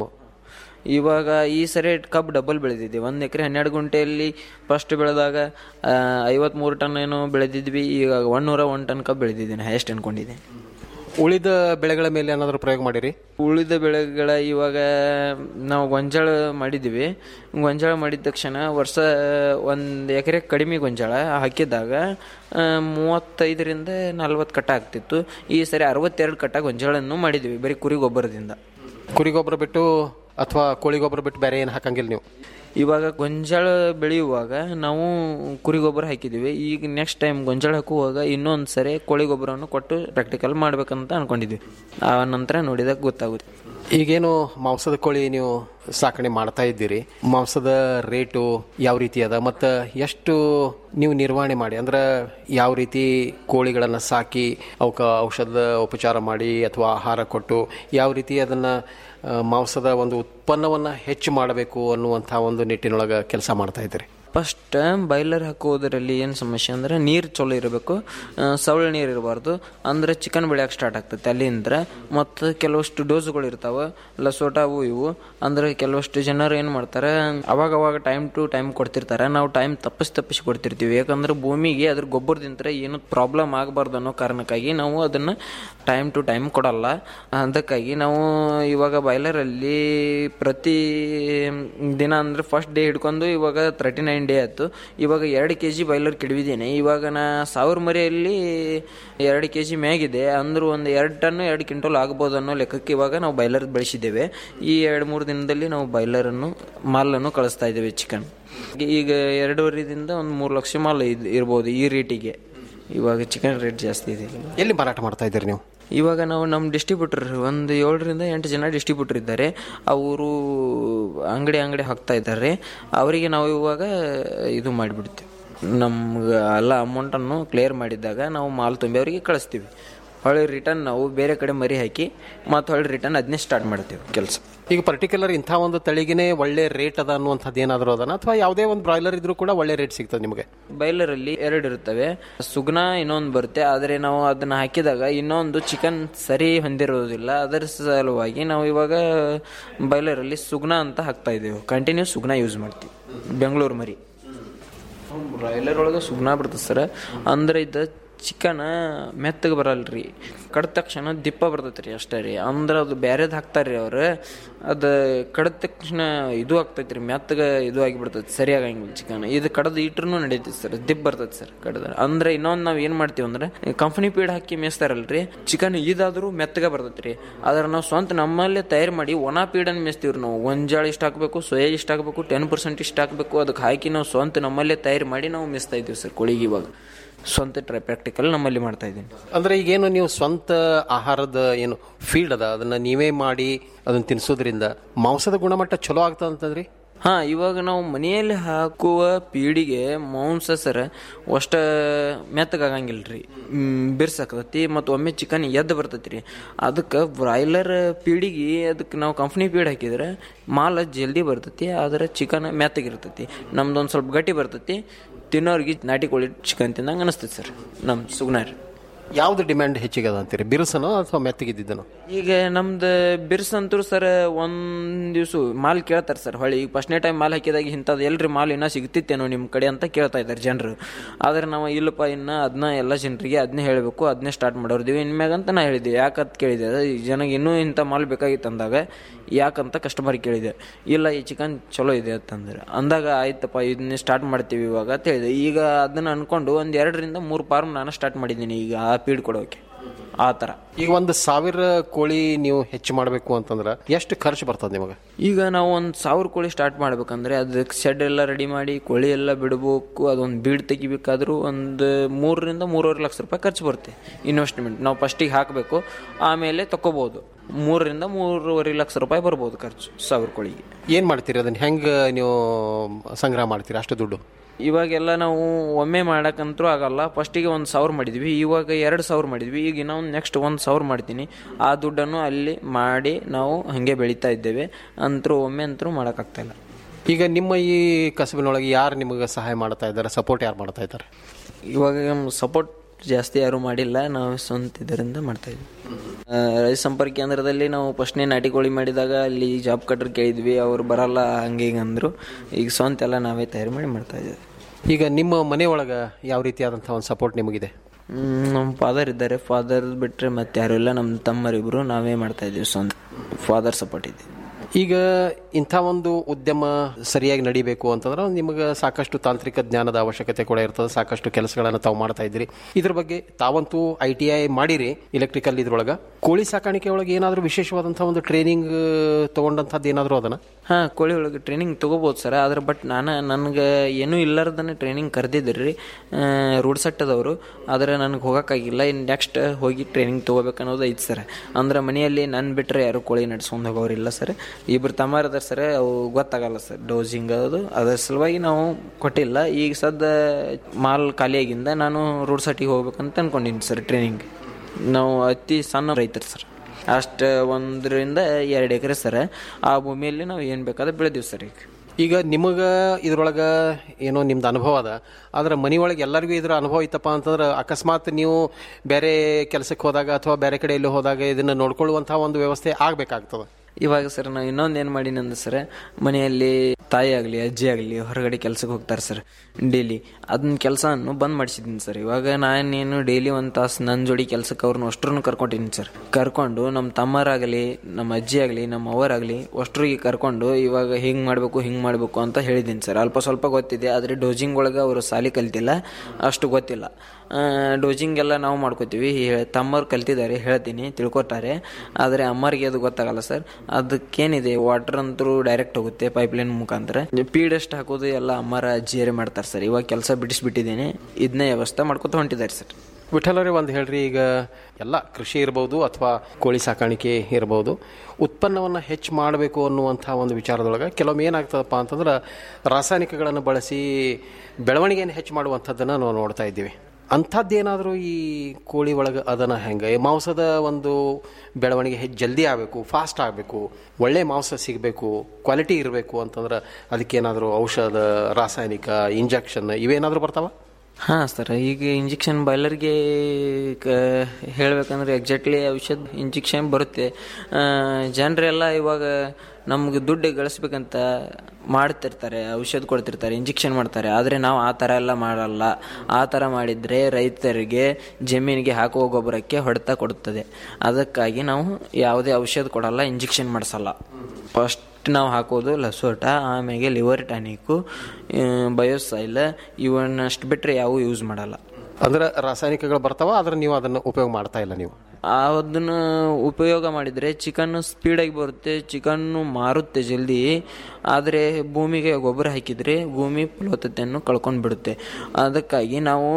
ಇವಾಗ ಈ ಸರಿ ಕಬ್ಬು ಡಬಲ್ ಬೆಳೆದಿದೆ ಒಂದು ಎಕರೆ ಹನ್ನೆರಡು ಗುಂಟೆಯಲ್ಲಿ ಫಸ್ಟ್ ಬೆಳೆದಾಗ ಐವತ್ಮೂರು ಟನ್ ಏನೋ ಬೆಳೆದಿದ್ವಿ ಈಗ ಒನ್ನೂರ ಒಂದು ಟನ್ ಕಬ್ಬು ಬೆಳೆದಿದ್ದೀನಿ ಹೈಯೆಸ್ಟ್ ಅನ್ಕೊಂಡಿದ್ದೀನಿ ಉಳಿದ ಬೆಳೆಗಳ ಮೇಲೆ ಏನಾದರೂ ಪ್ರಯೋಗ ಮಾಡಿರಿ ಉಳಿದ ಬೆಳೆಗಳ ಇವಾಗ ನಾವು ಗೊಂಜಾಳ ಮಾಡಿದ್ದೀವಿ ಗೊಂಜಾಳ ಮಾಡಿದ ತಕ್ಷಣ ವರ್ಷ ಒಂದು ಎಕರೆ ಕಡಿಮೆ ಗೊಂಜಾಳ ಹಾಕಿದಾಗ ಆ, ಮೂವತ್ತೈದರಿಂದ ನಲ್ವತ್ತು ಕಟ್ಟ ಆಗ್ತಿತ್ತು ಈ ಸರಿ ಅರವತ್ತೆರಡು ಕಟ್ಟ ಗೊಂಜಾಳನ್ನು ಮಾಡಿದ್ದೀವಿ ಬರೀ ಕುರಿ ಗೊಬ್ಬರದಿಂದ ಕುರಿ ಗೊಬ್ಬರ ಬಿಟ್ಟು ಅಥವಾ ಕೋಳಿ ಗೊಬ್ಬರ ಬಿಟ್ಟು ಬೇರೆ ಏನು ಹಾಕಂಗಿಲ್ಲ ನೀವು ಇವಾಗ ಗೊಂಜಾಳ ಬೆಳೆಯುವಾಗ ನಾವು ಕುರಿ ಗೊಬ್ಬರ ಹಾಕಿದ್ದೀವಿ ಈಗ ನೆಕ್ಸ್ಟ್ ಟೈಮ್ ಗೊಂಜಾಳ ಹಾಕುವಾಗ ಇನ್ನೊಂದು ಸರಿ ಕೋಳಿ ಗೊಬ್ಬರವನ್ನು ಕೊಟ್ಟು ಪ್ರಾಕ್ಟಿಕಲ್ ಮಾಡ್ಬೇಕಂತ ಅನ್ಕೊಂಡಿದ್ವಿ ಆ ನಂತರ ನೋಡಿದಾಗ ಗೊತ್ತಾಗುತ್ತೆ ಈಗೇನು ಮಾಂಸದ ಕೋಳಿ ನೀವು ಸಾಕಣೆ ಮಾಡ್ತಾ ಇದ್ದೀರಿ ಮಾಂಸದ ರೇಟು ಯಾವ ರೀತಿ ಅದ ಮತ್ತು ಎಷ್ಟು ನೀವು ನಿರ್ವಹಣೆ ಮಾಡಿ ಅಂದ್ರೆ ಯಾವ ರೀತಿ ಕೋಳಿಗಳನ್ನು ಸಾಕಿ ಅವಕ್ಕೆ ಔಷಧ ಉಪಚಾರ ಮಾಡಿ ಅಥವಾ ಆಹಾರ ಕೊಟ್ಟು ಯಾವ ರೀತಿ ಅದನ್ನು ಮಾಂಸದ ಒಂದು ಉತ್ಪನ್ನವನ್ನು ಹೆಚ್ಚು ಮಾಡಬೇಕು ಅನ್ನುವಂಥ ಒಂದು ನಿಟ್ಟಿನೊಳಗೆ ಕೆಲಸ ಮಾಡ್ತಾ ಇದ್ದೀರಿ ಫಸ್ಟ್ ಬಾಯ್ಲರ್ ಹಾಕೋದ್ರಲ್ಲಿ ಏನು ಸಮಸ್ಯೆ ಅಂದ್ರೆ ನೀರು ಚಲೋ ಇರಬೇಕು ಸವಳ ನೀರು ಇರಬಾರ್ದು ಅಂದ್ರೆ ಚಿಕನ್ ಬೆಳೆಯಕ್ಕೆ ಸ್ಟಾರ್ಟ್ ಆಗ್ತೈತೆ ಅಲ್ಲಿಂದ ಮತ್ತು ಕೆಲವಷ್ಟು ಡೋಸ್ಗಳು ಇರ್ತಾವೆ ಲಸೋಟ ಅವು ಇವು ಅಂದ್ರೆ ಕೆಲವಷ್ಟು ಜನರು ಏನು ಮಾಡ್ತಾರೆ ಅವಾಗ ಅವಾಗ ಟೈಮ್ ಟು ಟೈಮ್ ಕೊಡ್ತಿರ್ತಾರೆ ನಾವು ಟೈಮ್ ತಪ್ಪಿಸಿ ತಪ್ಪಿಸಿ ಕೊಡ್ತಿರ್ತೀವಿ ಯಾಕಂದ್ರೆ ಭೂಮಿಗೆ ಅದ್ರ ಗೊಬ್ಬರದಿಂದ ಏನು ಪ್ರಾಬ್ಲಮ್ ಆಗಬಾರ್ದು ಅನ್ನೋ ಕಾರಣಕ್ಕಾಗಿ ನಾವು ಅದನ್ನು ಟೈಮ್ ಟು ಟೈಮ್ ಕೊಡಲ್ಲ ಅದಕ್ಕಾಗಿ ನಾವು ಇವಾಗ ಬಾಯ್ಲರಲ್ಲಿ ಪ್ರತಿ ದಿನ ಅಂದ್ರೆ ಫಸ್ಟ್ ಡೇ ಹಿಡ್ಕೊಂಡು ಇವಾಗ ತರ್ಟಿ ನೈನ್ ಡೇ ಆಯ್ತು ಇವಾಗ ಎರಡು ಕೆ ಜಿ ಬಾಯ್ಲರ್ ಕೆಡವಿದ್ದೇನೆ ಇವಾಗ ನಾ ಸಾವಿರ ಮರಿಯಲ್ಲಿ ಎರಡು ಕೆ ಜಿ ಮ್ಯಾಗಿದೆ ಅಂದ್ರೂ ಒಂದು ಎರಡು ಟನ್ ಎರಡು ಕ್ವಿಂಟಲ್ ಆಗ್ಬೋದು ಅನ್ನೋ ಲೆಕ್ಕಕ್ಕೆ ಇವಾಗ ನಾವು ಬಾಯ್ಲರ್ ಬೆಳೆಸಿದ್ದೇವೆ ಈ ಎರಡು ಮೂರು ದಿನದಲ್ಲಿ ನಾವು ಬಾಯ್ಲರನ್ನು ಮಾಲನ್ನು ಕಳಿಸ್ತಾ ಇದ್ದೇವೆ ಚಿಕನ್ ಈಗ ಎರಡೂವರೆದಿಂದ ಒಂದು ಮೂರು ಲಕ್ಷ ಮಾಲ್ ಇದ್- ಇರ್ಬೋದು ಈ ರೇಟಿಗೆ ಇವಾಗ ಚಿಕನ್ ರೇಟ್ ಜಾಸ್ತಿ ಇದೆ ಎಲ್ಲಿ ಮಾರಾಟ ಮಾಡ್ತಾ ಇದ್ದೀರಿ ನೀವು ಇವಾಗ ನಾವು ನಮ್ಮ ಡಿಸ್ಟ್ರಿಬ್ಯೂಟರ್ ಒಂದು ಏಳರಿಂದ ಎಂಟು ಜನ ಡಿಸ್ಟ್ರಿಬ್ಯೂಟರ್ ಇದ್ದಾರೆ ಅವರು ಅಂಗಡಿ ಅಂಗಡಿ ಹಾಕ್ತಾ ಇದ್ದಾರೆ ಅವರಿಗೆ ನಾವು ಇವಾಗ ಇದು ಮಾಡಿಬಿಡ್ತೀವಿ ನಮ್ಗೆ ಎಲ್ಲ ಅಮೌಂಟನ್ನು ಕ್ಲಿಯರ್ ಮಾಡಿದ್ದಾಗ ನಾವು ಮಾಲ್ ತುಂಬಿ ಅವರಿಗೆ ಕಳಿಸ್ತೀವಿ ಹೊಳ್ಳಿ ರಿಟರ್ನ್ ನಾವು ಬೇರೆ ಕಡೆ ಮರಿ ಹಾಕಿ ಮತ್ತು ಹೊಳ್ಳಿ ರಿಟರ್ನ್ ಅದನ್ನೇ ಸ್ಟಾರ್ಟ್ ಮಾಡ್ತೀವಿ ಕೆಲಸ ಈಗ ಪರ್ಟಿಕ್ಯುಲರ್ ಇಂಥ ಒಂದು ತಳಿಗೆನೆ ಒಳ್ಳೆ ರೇಟ್ ಅದ ಅನ್ನುವಂಥದ್ದು ಏನಾದರೂ ಅದನ್ನ ಅಥವಾ ಯಾವುದೇ ಒಂದು ಬ್ರಾಯ್ಲರ್ ಇದ್ರೂ ಕೂಡ ಒಳ್ಳೆ ರೇಟ್ ಸಿಗ್ತದೆ ನಿಮಗೆ ಬೈಲರಲ್ಲಿ ಎರಡು ಇರುತ್ತವೆ ಸುಗ್ನ ಇನ್ನೊಂದು ಬರುತ್ತೆ ಆದರೆ ನಾವು ಅದನ್ನ ಹಾಕಿದಾಗ ಇನ್ನೊಂದು ಚಿಕನ್ ಸರಿ ಹೊಂದಿರೋದಿಲ್ಲ ಅದರ ಸಲುವಾಗಿ ನಾವು ಇವಾಗ ಬೈಲರಲ್ಲಿ ಸುಗ್ನ ಅಂತ ಹಾಕ್ತಾ ಇದ್ದೇವೆ ಕಂಟಿನ್ಯೂ ಸುಗ್ನ ಯೂಸ್ ಮಾಡ್ತೀವಿ ಬೆಂಗಳೂರು ಮರಿ ಬ್ರಾಯ್ಲರ್ ಒಳಗೆ ಸುಗ್ನ ಬರ್ತದೆ ಸರ್ ಅಂದ್ರೆ ಇದು ಚಿಕನ್ ಮೆತ್ತಗೆ ಬರಲ್ರಿ ಕಡ್ದ ತಕ್ಷಣ ದಿಪ್ಪ ಬರ್ತೈತೆ ರೀ ಅಷ್ಟೇ ರೀ ಅಂದ್ರೆ ಅದು ಬ್ಯಾರೇದು ಹಾಕ್ತಾರೆ ರೀ ಅವ್ರು ಅದು ಕಡ್ದ ತಕ್ಷಣ ಇದು ಆಗ್ತೈತೆ ರೀ ಮೆತ್ತಗೆ ಇದು ಆಗಿಬಿಡ್ತೈತೆ ಸರಿಯಾಗಂಗಿಲ್ಲ ಚಿಕನ್ ಇದು ಕಡ್ದು ಇಟ್ರೂ ನಡೀತೈತೆ ಸರ್ ದಿಪ್ ಬರ್ತೈತೆ ಸರ್ ಕಡ್ದ ಅಂದ್ರೆ ಇನ್ನೊಂದು ನಾವು ಏನು ಮಾಡ್ತೀವಿ ಅಂದ್ರೆ ಕಂಪ್ನಿ ಪೀಡ್ ಹಾಕಿ ಮೇಯಿಸ್ತಾರಲ್ರಿ ಚಿಕನ್ ಇದಾದರೂ ಮೆತ್ತಗೆ ಬರ್ತೈತೆ ರೀ ಆದ್ರೆ ನಾವು ಸ್ವಂತ ನಮ್ಮಲ್ಲೇ ತಯಾರು ಮಾಡಿ ಒಣ ಪೀಡನ್ನು ಮೇಯಿಸ್ತೀವಿ ನಾವು ಗೊಂಜಾಳ ಇಷ್ಟು ಹಾಕಬೇಕು ಸೋಯಾ ಇಷ್ಟು ಹಾಕಬೇಕು ಟೆನ್ ಪರ್ಸೆಂಟ್ ಇಷ್ಟು ಹಾಕಬೇಕು ಅದಕ್ಕೆ ಹಾಕಿ ನಾವು ಸ್ವಂತ ನಮ್ಮಲ್ಲೇ ತಯಾರು ಮಾಡಿ ನಾವು ಮೇಯಿಸ್ತಾ ಇದ್ದೀವಿ ಸರ್ ಕೋಳಿಗೆ ಇವಾಗ ಸ್ವಂತ ಟ್ರೈ ಪ್ರಾಕ್ಟಿಕಲ್ ನಮ್ಮಲ್ಲಿ ಮಾಡ್ತಾ ಇದ್ದೀನಿ ಅಂದ್ರೆ ಈಗೇನು ನೀವು ಸ್ವಂತ ಆಹಾರದ ಏನು ಫೀಲ್ಡ್ ಅದ ಅದನ್ನ ನೀವೇ ಮಾಡಿ ಅದನ್ನ ತಿನ್ಸೋದ್ರಿಂದ ಮಾಂಸದ ಗುಣಮಟ್ಟ ಚಲೋ ಆಗ್ತದ ಅಂತಂದ್ರಿ ಹಾ ಇವಾಗ ನಾವು ಮನೆಯಲ್ಲಿ ಹಾಕುವ ಪೀಡಿಗೆ ಮಾಂಸ ಸರ ಅಷ್ಟ ಮೆತ್ತಗಾಗಂಗಿಲ್ಲ ರೀ ಬಿರ್ಸಾಕತೈತಿ ಮತ್ತು ಒಮ್ಮೆ ಚಿಕನ್ ಎದ್ದು ಬರ್ತೈತಿ ರೀ ಅದಕ್ಕೆ ಬ್ರಾಯ್ಲರ್ ಪೀಡಿಗೆ ಅದಕ್ಕೆ ನಾವು ಕಂಪ್ನಿ ಪೀಡ್ ಹಾಕಿದ್ರೆ ಮಾಲ್ ಜಲ್ದಿ ಬರ್ತೈತಿ ಆದರೆ ಚಿಕನ್ ಮೆತ್ತಗಿರ್ತೈತಿ ನಮ್ದೊಂದು ಸ್ವಲ್ಪ ಗಟ್ಟಿ ಬರ್ತೈತಿ ತಿನ್ನೋರಿಗೆ ನಾಟಿ ಕೋಳಿ ಚಿಕನ್ ತಿಂದಂಗೆ ಅನಿಸ್ತೈತಿ ಸರ್ ನಮ್ಮ ಸುಗ್ನಾರಿ ಯಾವ್ದು ಡಿಮ್ಯಾಂಡ್ ಹೆಚ್ಚಿಗೆ ಅದ ಅಂತೀರಿ ಬಿರುಸನೋ ಅಥವಾ ಮೆತ್ತಗಿದ್ದನೋ ಈಗ ನಮ್ದು ಬಿರ್ಸ್ ಅಂತೂ ಸರ್ ಒಂದ್ ದಿವ್ಸ ಮಾಲ್ ಕೇಳ್ತಾರೆ ಸರ್ ಹೊಳಿ ಈಗ ಫಸ್ಟ್ನೇ ಟೈಮ್ ಮಾಲ್ ಹಾಕಿದಾಗ ಇಂಥದ್ದು ಎಲ್ರಿ ಮಾಲ್ ಇನ್ನೂ ಸಿಗ್ತಿತ್ತೇನೋ ನಿಮ್ಮ ಕಡೆ ಅಂತ ಕೇಳ್ತಾ ಇದ್ದಾರೆ ಜನರು ಆದ್ರೆ ನಾವು ಇಲ್ಲಪ್ಪ ಇನ್ನ ಅದನ್ನ ಎಲ್ಲ ಜನರಿಗೆ ಅದನ್ನೇ ಹೇಳಬೇಕು ಅದನ್ನೇ ಸ್ಟಾರ್ಟ್ ಮಾಡೋರ್ದೀವಿ ಇನ್ಮ್ಯಾಗ ಅಂತ ನಾ ಹೇಳಿದ್ದೆ ಯಾಕಂತ ಕೇಳಿದೆ ಈ ಜನಗೆ ಇನ್ನೂ ಇಂಥ ಮಾಲ್ ಬೇಕಾಗಿತ್ತು ಅಂದಾಗ ಯಾಕಂತ ಕಸ್ಟಮರ್ ಕೇಳಿದೆ ಇಲ್ಲ ಈ ಚಿಕನ್ ಚಲೋ ಇದೆ ಅಂತಂದ್ರೆ ಅಂದಾಗ ಆಯ್ತಪ್ಪ ಇದನ್ನೇ ಸ್ಟಾರ್ಟ್ ಮಾಡ್ತೀವಿ ಇವಾಗ ಅಂತ ಹೇಳಿದೆ ಈಗ ಅದನ್ನ ಅನ್ಕೊಂಡು ಒಂದು ಎರಡರಿಂದ ಮೂರು ಫಾರ್ಮ್ ನಾನು ಸ್ಟಾರ್ಟ್ ಮಾಡಿದ್ದೀನಿ ಈಗ ಆ ಪೀಡ್ ಕೊಡೋಕೆ ಆ ಥರ ಈಗ ಒಂದು ಸಾವಿರ ಕೋಳಿ ನೀವು ಹೆಚ್ಚು ಮಾಡಬೇಕು ಅಂತಂದ್ರೆ ಎಷ್ಟು ಖರ್ಚು ಬರ್ತದೆ ನಿಮಗೆ ಈಗ ನಾವು ಒಂದು ಸಾವಿರ ಕೋಳಿ ಸ್ಟಾರ್ಟ್ ಮಾಡ್ಬೇಕಂದ್ರೆ ಅದಕ್ಕೆ ಶೆಡ್ ಎಲ್ಲ ರೆಡಿ ಮಾಡಿ ಕೋಳಿ ಎಲ್ಲ ಬಿಡಬೇಕು ಅದೊಂದು ಬೀಡ್ ತೆಗಿಬೇಕಾದ್ರೂ ಒಂದು ಮೂರರಿಂದ ಮೂರುವರೆ ಲಕ್ಷ ರೂಪಾಯಿ ಖರ್ಚು ಬರುತ್ತೆ ಇನ್ವೆಸ್ಟ್ಮೆಂಟ್ ನಾವು ಫಸ್ಟಿಗೆ ಹಾಕಬೇಕು ಆಮೇಲೆ ತಗೋಬೋದು ಮೂರರಿಂದ ಮೂರುವರೆ ಲಕ್ಷ ರೂಪಾಯಿ ಬರ್ಬೋದು ಖರ್ಚು ಸಾವಿರ ಕೋಳಿಗೆ ಏನು ಮಾಡ್ತೀರಿ ಅದನ್ನ ಹೆಂಗೆ ನೀವು ಸಂಗ್ರಹ ಮಾಡ್ತೀರಿ ಅಷ್ಟು ದುಡ್ಡು ಇವಾಗೆಲ್ಲ ನಾವು ಒಮ್ಮೆ ಮಾಡಕ್ಕಂತೂ ಆಗಲ್ಲ ಫಸ್ಟಿಗೆ ಒಂದು ಸಾವಿರ ಮಾಡಿದ್ವಿ ಇವಾಗ ಎರಡು ಸಾವಿರ ಮಾಡಿದ್ವಿ ಈಗ ನಾವು ನೆಕ್ಸ್ಟ್ ಒಂದು ಸಾವಿರ ಮಾಡ್ತೀನಿ ಆ ದುಡ್ಡನ್ನು ಅಲ್ಲಿ ಮಾಡಿ ನಾವು ಹಾಗೆ ಬೆಳೀತಾ ಇದ್ದೇವೆ ಅಂತರೂ ಒಮ್ಮೆ ಅಂತರೂ ಮಾಡೋಕ್ಕಾಗ್ತಾಯಿಲ್ಲ ಈಗ ನಿಮ್ಮ ಈ ಕಸಬಿನೊಳಗೆ ಯಾರು ನಿಮಗೆ ಸಹಾಯ ಮಾಡ್ತಾ ಇದ್ದಾರೆ ಸಪೋರ್ಟ್ ಯಾರು ಮಾಡ್ತಾ ಇದ್ದಾರೆ ಇವಾಗ ಸಪೋರ್ಟ್ ಜಾಸ್ತಿ ಯಾರು ಮಾಡಿಲ್ಲ ನಾವು ಸ್ವಂತ ಇದರಿಂದ ಮಾಡ್ತಾ ಇದ್ವಿ ಆ, ರೈತ ಸಂಪರ್ಕ ಕೇಂದ್ರದಲ್ಲಿ ನಾವು ಫಸ್ಟ್ನೇ ನಾಟಿ ಕೋಳಿ ಮಾಡಿದಾಗ ಅಲ್ಲಿ ಜಾಬ್ ಕಟ್ರ್ ಕೇಳಿದ್ವಿ ಅವ್ರು ಬರಲ್ಲ ಹಂಗೆ ಹಿಂಗೆ ಅಂದರು ಈಗ ಸ್ವಂತ ಎಲ್ಲ ನಾವೇ ತಯಾರು ಮಾಡಿ ಮಾಡ್ತಾ ಇದ್ದೀವಿ ಈಗ ನಿಮ್ಮ ಮನೆ ಒಳಗೆ ಯಾವ ರೀತಿಯಾದಂಥ ಒಂದು ಸಪೋರ್ಟ್ ನಿಮಗಿದೆ ಹ್ಮ್, ನಮ್ಮ ಫಾದರ್ ಇದ್ದಾರೆ ಫಾದರ್ ಬಿಟ್ಟರೆ ಮತ್ತೆ ಯಾರು ಇಲ್ಲ ನಮ್ಮ ತಮ್ಮರಿಬ್ರು ನಾವೇ ಮಾಡ್ತಾ ಇದ್ದೀವಿ ಸ್ವಂತ ಫಾದರ್ ಸಪೋರ್ಟ್ ಇದೆ ಈಗ ಇಂಥ ಒಂದು ಉದ್ಯಮ ಸರಿಯಾಗಿ ನಡಿಬೇಕು ಅಂತಂದ್ರೆ ನಿಮಗೆ ಸಾಕಷ್ಟು ತಾಂತ್ರಿಕ ಜ್ಞಾನದ ಅವಶ್ಯಕತೆ ಕೂಡ ಇರ್ತದೆ ಸಾಕಷ್ಟು ಕೆಲಸಗಳನ್ನು ತಾವು ಮಾಡ್ತಾ ಇದ್ದೀರಿ ಇದ್ರ ಬಗ್ಗೆ ತಾವಂತೂ ಐ ಟಿ ಐ ಮಾಡಿರಿ ಇಲೆಕ್ಟ್ರಿಕಲ್ ಇದ್ರೊಳಗೆ ಕೋಳಿ ಸಾಕಾಣಿಕೆ ಒಳಗೆ ಏನಾದರೂ ವಿಶೇಷವಾದಂಥ ಒಂದು ಟ್ರೈನಿಂಗ್ ತಗೊಂಡಂಥದ್ದು ಏನಾದರೂ ಅದನ್ನ ಹಾಂ ಕೋಳಿ ಒಳಗೆ ಟ್ರೈನಿಂಗ್ ತೊಗೋಬೋದು ಸರ್ ಆದ್ರೆ ಬಟ್ ನಾನು ನನಗೆ ಏನೂ ಇಲ್ಲಾರ್ದನೆ ಟ್ರೈನಿಂಗ್ ಕರೆದಿದ್ರಿ ರೀ ರೂಢ ಸಟ್ಟದವರು ಆದರೆ ನನಗೆ ಹೋಗೋಕ್ಕಾಗಿಲ್ಲ ಇನ್ನು ನೆಕ್ಸ್ಟ್ ಹೋಗಿ ಟ್ರೈನಿಂಗ್ ತೊಗೋಬೇಕು ಅನ್ನೋದು ಐತೆ ಸರ್ ಅಂದ್ರೆ ಮನೆಯಲ್ಲಿ ನನ್ನ ಬಿಟ್ಟರೆ ಯಾರು ಕೋಳಿ ನಡ್ಸ್ಕೊಂಡು ಹೋಗೋರಿಲ್ಲ ಸರ್ ಇಬ್ರು ತಮ್ಮಾರ್ ಅದಾರ ಸರ್ ಅವು ಗೊತ್ತಾಗಲ್ಲ ಸರ್ ಡೋಸಿಂಗ್ ಅದು ಅದರ ಸಲುವಾಗಿ ನಾವು ಕೊಟ್ಟಿಲ್ಲ ಈಗ ಸದ್ದ ಮಾಲ್ ಖಾಲಿಯಾಗಿಂದ ನಾನು ರೂಢ ಸಟ್ಟಿಗೆ ಹೋಗ್ಬೇಕಂತ ಅನ್ಕೊಂಡಿನಿ ಸರ್ ಟ್ರೈನಿಂಗ್ ನಾವು ಅತಿ ಸಣ್ಣ ರೈತರು ಸರ್ ಅಷ್ಟು ಒಂದರಿಂದ ಎರಡು ಎಕರೆ ಸರ್ ಆ ಭೂಮಿಯಲ್ಲಿ ನಾವು ಏನು ಬೇಕಾದ್ರೆ ಬೆಳೆದೀವಿ ಸರ್ ಈಗ ಈಗ ನಿಮಗೆ ಇದ್ರೊಳಗೆ ಏನೋ ನಿಮ್ದು ಅನುಭವ ಅದ ಆದ್ರೆ ಮನೆಯೊಳಗೆ ಎಲ್ಲರಿಗೂ ಇದ್ರ ಅನುಭವ ಇತ್ತಪ್ಪ ಅಂತಂದ್ರೆ ಅಕಸ್ಮಾತ್ ನೀವು ಬೇರೆ ಕೆಲಸಕ್ಕೆ ಹೋದಾಗ ಅಥವಾ ಬೇರೆ ಕಡೆ ಎಲ್ಲೋ ಹೋದಾಗ ಇದನ್ನ ನೋಡ್ಕೊಳ್ಳುವಂಥ ಒಂದು ವ್ಯವಸ್ಥೆ ಆಗಬೇಕಾಗ್ತದೆ ಇವಾಗ ಸರ್ ನಾವು ಇನ್ನೊಂದು ಏನು ಮಾಡೀನಿ ಅಂದ್ರೆ ಸರ್ ಮನೆಯಲ್ಲಿ ತಾಯಿ ಆಗಲಿ ಅಜ್ಜಿ ಆಗಲಿ ಹೊರಗಡೆ ಕೆಲ್ಸಕ್ಕೆ ಹೋಗ್ತಾರೆ ಸರ್ ಡೈಲಿ ಅದನ್ನ ಕೆಲಸವನ್ನು ಬಂದ್ ಮಾಡಿಸಿದ್ದೀನಿ ಸರ್ ಇವಾಗ ನಾನೇನು ಡೈಲಿ ಒಂದು ತಾಸು ನನ್ನ ಜೋಡಿ ಕೆಲಸಕ್ಕೆ ಅವ್ರನ್ನ ಅಷ್ಟ್ರನ್ನು ಕರ್ಕೊಂಡಿನಿ ಸರ್ ಕರ್ಕೊಂಡು ನಮ್ಮ ತಮ್ಮರಾಗಲಿ ನಮ್ಮ ಅಜ್ಜಿ ಆಗಲಿ ನಮ್ಮ ಅವರಾಗಲಿ ಅಷ್ಟ್ರಿಗೆ ಕರ್ಕೊಂಡು ಇವಾಗ ಹಿಂಗೆ ಮಾಡಬೇಕು ಹಿಂಗೆ ಮಾಡಬೇಕು ಅಂತ ಹೇಳಿದ್ದೀನಿ ಸರ್ ಅಲ್ಪ ಸ್ವಲ್ಪ ಗೊತ್ತಿದೆ ಆದರೆ ಡೋಜಿಂಗ್ ಒಳಗೆ ಅವರು ಸಾಲಿ ಕಲ್ತಿಲ್ಲ ಅಷ್ಟು ಗೊತ್ತಿಲ್ಲ ಡೋಜಿಂಗ್ ಎಲ್ಲ ನಾವು ಮಾಡ್ಕೋತೀವಿ ಹೇ- ತಮ್ಮವ್ರು ಕಲ್ತಿದ್ದಾರೆ ಹೇಳ್ತೀನಿ ತಿಳ್ಕೊತಾರೆ ಆದರೆ ಅಮ್ಮರಿಗೆ ಅದು ಗೊತ್ತಾಗಲ್ಲ ಸರ್ ಅದಕ್ಕೇನಿದೆ ವಾಟರ್ ಅಂತೂ ಡೈರೆಕ್ಟ್ ಹೋಗುತ್ತೆ ಪೈಪ್ಲೈನ್ ಮುಖಾಂತರ ಪೀಡಸ್ಟ್ ಹಾಕೋದು ಎಲ್ಲ ಅಮ್ಮರ ಅಜ್ಜಿಯರೇ ಮಾಡ್ತಾರೆ ಸರ್ ಇವಾಗ ಕೆಲಸ ಬಿಡಿಸ್ಬಿಟ್ಟಿದ್ದೀನಿ ಇದನ್ನೇ ವ್ಯವಸ್ಥೆ ಮಾಡ್ಕೊತ ಹೊಂಟಿದ್ದಾರೆ ಸರ್ ವಿಠಲರೇ ಒಂದು ಹೇಳ್ರಿ ಈಗ ಎಲ್ಲ ಕೃಷಿ ಇರ್ಬೋದು ಅಥವಾ ಕೋಳಿ ಸಾಕಾಣಿಕೆ ಇರ್ಬೋದು ಉತ್ಪನ್ನವನ್ನು ಹೆಚ್ಚು ಮಾಡಬೇಕು ಅನ್ನುವಂಥ ಒಂದು ವಿಚಾರದೊಳಗೆ ಕೆಲವೊಮ್ಮೆ ಏನಾಗ್ತದಪ್ಪ ಅಂತಂದ್ರೆ ರಾಸಾಯನಿಕಗಳನ್ನು ಬಳಸಿ ಬೆಳವಣಿಗೆಯನ್ನು ಹೆಚ್ಚು ಮಾಡುವಂಥದ್ದನ್ನು ನಾವು ನೋಡ್ತಾ ಇದ್ದೀವಿ ಅಂಥದ್ದೇನಾದರೂ ಈ ಕೋಳಿ ಒಳಗೆ ಅದನ್ನ ಹೆಂಗೆ ಈ ಮಾಂಸದ ಒಂದು ಬೆಳವಣಿಗೆ ಹೆಚ್ಚು ಜಲ್ದಿ ಆಗಬೇಕು ಫಾಸ್ಟ್ ಆಗಬೇಕು ಒಳ್ಳೆ ಮಾಂಸ ಸಿಗಬೇಕು ಕ್ವಾಲಿಟಿ ಇರಬೇಕು ಅಂತಂದ್ರೆ ಅದಕ್ಕೇನಾದರೂ ಔಷಧ ರಾಸಾಯನಿಕ ಇಂಜೆಕ್ಷನ್ ಇವೇನಾದರೂ ಬರ್ತಾವ ಹಾಂ ಸರ್ ಈಗ ಇಂಜೆಕ್ಷನ್ ಬಾಯ್ಲರ್ಗೆ ಹೇಳಬೇಕಂದ್ರೆ ಎಕ್ಸಾಕ್ಟ್ಲಿ ಔಷಧ ಇಂಜೆಕ್ಷನ್ ಬರುತ್ತೆ ಜನರೆಲ್ಲ ಇವಾಗ ನಮ್ಗೆ ದುಡ್ಡು ಗಳಿಸ್ಬೇಕಂತ ಮಾಡ್ತಿರ್ತಾರೆ ಔಷಧ ಕೊಡ್ತಿರ್ತಾರೆ ಇಂಜೆಕ್ಷನ್ ಮಾಡ್ತಾರೆ ಆದರೆ ನಾವು ಆ ಥರ ಎಲ್ಲ ಮಾಡಲ್ಲ ಆ ಥರ ಮಾಡಿದರೆ ರೈತರಿಗೆ ಜಮೀನಿಗೆ ಹಾಕುವ ಗೊಬ್ಬರಕ್ಕೆ ಹೊಡೆತ ಕೊಡುತ್ತದೆ ಅದಕ್ಕಾಗಿ ನಾವು ಯಾವುದೇ ಔಷಧ ಕೊಡಲ್ಲ ಇಂಜೆಕ್ಷನ್ ಮಾಡಿಸಲ್ಲ ಫಸ್ಟ್ ನಾವು ಹಾಕೋದು ಲಸೋಟ ಆಮೇಲೆ ಲಿವರ್ ಟಾನಿಕ್ಕು ಬಯೋಸೈಲ್ ಇವನ್ನಷ್ಟು ಬಿಟ್ಟರೆ ಯಾವೂ ಯೂಸ್ ಮಾಡಲ್ಲ ಅಂದ್ರೆ ರಾಸಾಯನಿಕಗಳು ಬರ್ತಾವ ಆದ್ರೆ ನೀವು ಅದನ್ನು ಉಪಯೋಗ ಮಾಡ್ತಾ ಇಲ್ಲ ನೀವು ಅದನ್ನು ಉಪಯೋಗ ಮಾಡಿದರೆ ಚಿಕನ್ ಸ್ಪೀಡಾಗಿ ಬರುತ್ತೆ ಚಿಕನ್ನು ಮಾರುತ್ತೆ ಜಲ್ದಿ ಆದರೆ ಭೂಮಿಗೆ ಗೊಬ್ಬರ ಹಾಕಿದರೆ ಭೂಮಿ ಫಲವತ್ತತೆಯನ್ನು ಕಳ್ಕೊಂಡು ಬಿಡುತ್ತೆ ಅದಕ್ಕಾಗಿ ನಾವು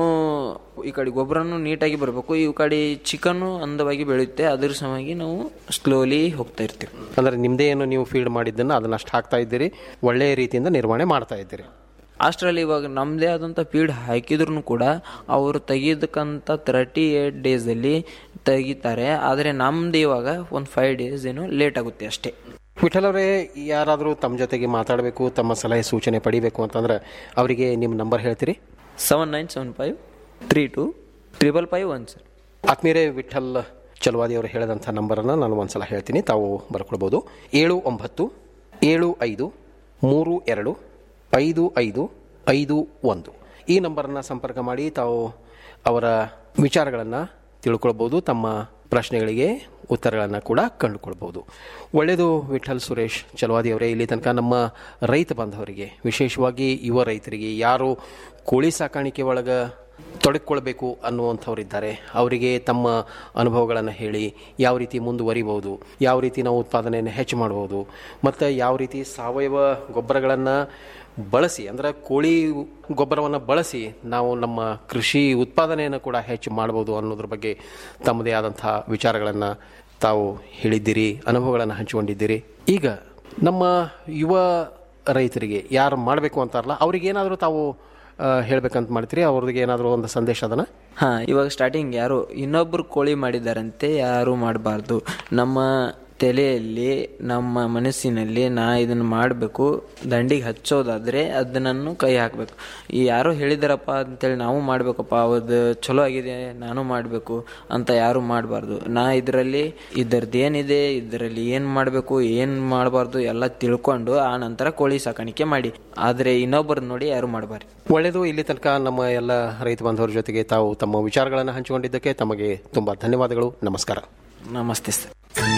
ಈ ಕಡೆ ಗೊಬ್ಬರನು ನೀಟಾಗಿ ಬರಬೇಕು ಈ ಕಡೆ ಚಿಕನ್ನು ಅಂದವಾಗಿ ಬೆಳೆಯುತ್ತೆ ಅದ್ರ ಸಲುವಾಗಿ ನಾವು ಸ್ಲೋಲಿ ಹೋಗ್ತಾ ಇರ್ತೀವಿ ಅಂದ್ರೆ ನಿಮ್ದೇ ಏನು ನೀವು ಫೀಡ್ ಮಾಡಿದ್ದನ್ನು ಅದನ್ನ ಅಷ್ಟು ಹಾಕ್ತಾ ಇದ್ದೀರಿ ಒಳ್ಳೆಯ ರೀತಿಯಿಂದ ನಿರ್ವಹಣೆ ಮಾಡ್ತಾ ಇದ್ದೀರಿ ಅಷ್ಟರಲ್ಲಿ ಇವಾಗ ನಮ್ಮದೇ ಆದಂಥ ಫೀಡ್ ಹಾಕಿದ್ರು ಕೂಡ ಅವರು ತೆಗಿದಕ್ಕಂಥ ತರ್ಟಿ ಏಟ್ ಡೇಸಲ್ಲಿ ತೆಗಿತಾರೆ ಆದರೆ ನಮ್ದು ಇವಾಗ ಒಂದು ಫೈವ್ ಡೇಸ್ ಏನು ಲೇಟ್ ಆಗುತ್ತೆ ಅಷ್ಟೇ ವಿಠಲ್ ಅವರೇ ಯಾರಾದರೂ ತಮ್ಮ ಜೊತೆಗೆ ಮಾತಾಡಬೇಕು ತಮ್ಮ ಸಲಹೆ ಸೂಚನೆ ಪಡಿಬೇಕು ಅಂತಂದ್ರೆ ಅವರಿಗೆ ನಿಮ್ಮ ನಂಬರ್ ಹೇಳ್ತೀರಿ seven nine seven five three two triple five one sir ಆತ್ಮೀಯರೇ ವಿಠಲ್ ಚಲವಾದಿ ಅವರು ಹೇಳಿದಂಥ ನಂಬರನ್ನು ನಾನು ಒಂದ್ಸಲ ಹೇಳ್ತೀನಿ ತಾವು ಬರ್ಕೊಳ್ಬೋದು ಏಳು ಒಂಬತ್ತು ಏಳು ಐದು ಮೂರು ಎರಡು ಐದು ಐದು ಐದು ಒಂದು ಈ ನಂಬರನ್ನು ಸಂಪರ್ಕ ಮಾಡಿ ತಾವು ಅವರ ವಿಚಾರಗಳನ್ನು ತಿಳ್ಕೊಳ್ಬೋದು ತಮ್ಮ ಪ್ರಶ್ನೆಗಳಿಗೆ ಉತ್ತರಗಳನ್ನು ಕೂಡ ಕಂಡುಕೊಳ್ಬೋದು ಒಳ್ಳೆಯದು ವಿಠಲ್ ಸುರೇಶ್ ಚಲವಾದಿ ಅವರೇ ಇಲ್ಲಿ ತನಕ ನಮ್ಮ ರೈತ ಬಾಂಧವರಿಗೆ ವಿಶೇಷವಾಗಿ ಯುವ ರೈತರಿಗೆ ಯಾರು ಕೋಳಿ ಸಾಕಾಣಿಕೆ ಒಳಗೆ ತೊಡಗಿಕೊಳ್ಬೇಕು ಅನ್ನುವಂಥವರಿದ್ದಾರೆ ಅವರಿಗೆ ತಮ್ಮ ಅನುಭವಗಳನ್ನು ಹೇಳಿ ಯಾವ ರೀತಿ ಮುಂದುವರಿಬೋದು ಯಾವ ರೀತಿ ನಾವು ಉತ್ಪಾದನೆಯನ್ನು ಹೆಚ್ಚು ಮಾಡ್ಬೋದು ಮತ್ತು ಯಾವ ರೀತಿ ಸಾವಯವ ಗೊಬ್ಬರಗಳನ್ನು ಬಳಸಿ ಅಂದರೆ ಕೋಳಿ ಗೊಬ್ಬರವನ್ನು ಬಳಸಿ ನಾವು ನಮ್ಮ ಕೃಷಿ ಉತ್ಪಾದನೆಯನ್ನು ಕೂಡ ಹೆಚ್ಚು ಮಾಡ್ಬೋದು ಅನ್ನೋದ್ರ ಬಗ್ಗೆ ತಮ್ಮದೇ ಆದಂಥ ವಿಚಾರಗಳನ್ನು ತಾವು ಹೇಳಿದ್ದೀರಿ ಅನುಭವಗಳನ್ನು ಹಂಚಿಕೊಂಡಿದ್ದೀರಿ ಈಗ ನಮ್ಮ ಯುವ ರೈತರಿಗೆ ಯಾರು ಮಾಡಬೇಕು ಅಂತಾರಲ್ಲ ಅವ್ರಿಗೇನಾದರೂ ತಾವು ಹೇಳ್ಬೇಕಂತ ಮಾಡ್ತೀರಿ ಅವ್ರಿಗೆ ಏನಾದರೂ ಒಂದು ಸಂದೇಶ ಅದನ್ನ ಹಾಂ ಇವಾಗ ಸ್ಟಾರ್ಟಿಂಗ್ ಯಾರು ಇನ್ನೊಬ್ಬರು ಕೋಳಿ ಮಾಡಿದಾರಂತೆ ಯಾರು ಮಾಡಬಾರ್ದು ನಮ್ಮ ತಲೆಯಲ್ಲಿ ನಮ್ಮ ಮನಸ್ಸಿನಲ್ಲಿ ನಾ ಇದನ್ನು ಮಾಡಬೇಕು ದಂಡಿಗೆ ಹಚ್ಚೋದಾದರೆ ಅದನ್ನು ಕೈ ಹಾಕಬೇಕು ಈ ಯಾರೋ ಹೇಳಿದಾರಪ್ಪ ಅಂತೇಳಿ ನಾವು ಮಾಡಬೇಕಪ್ಪ ಅದು ಚಲೋ ಆಗಿದೆ ನಾನು ಮಾಡಬೇಕು ಅಂತ ಯಾರು ಮಾಡಬಾರ್ದು ನಾ ಇದರಲ್ಲಿ ಇದರದ್ದು ಏನಿದೆ ಇದರಲ್ಲಿ ಏನು ಮಾಡಬೇಕು ಏನು ಮಾಡಬಾರ್ದು ಎಲ್ಲ ತಿಳ್ಕೊಂಡು ಆ ನಂತರ ಕೋಳಿ ಸಾಕಾಣಿಕೆ ಮಾಡಿ ಆದರೆ ಇನ್ನೊಬ್ಬರು ನೋಡಿ ಯಾರು ಮಾಡಬಾರ್ದು ಒಳ್ಳೆಯದು ಇಲ್ಲಿ ತನಕ ನಮ್ಮ ಎಲ್ಲ ರೈತ ಬಾಂಧವರ ಜೊತೆಗೆ ತಾವು ತಮ್ಮ ವಿಚಾರಗಳನ್ನು ಹಂಚಿಕೊಂಡಿದ್ದಕ್ಕೆ ತಮಗೆ ತುಂಬ ಧನ್ಯವಾದಗಳು ನಮಸ್ಕಾರ ನಮಸ್ತೆ ಸರ್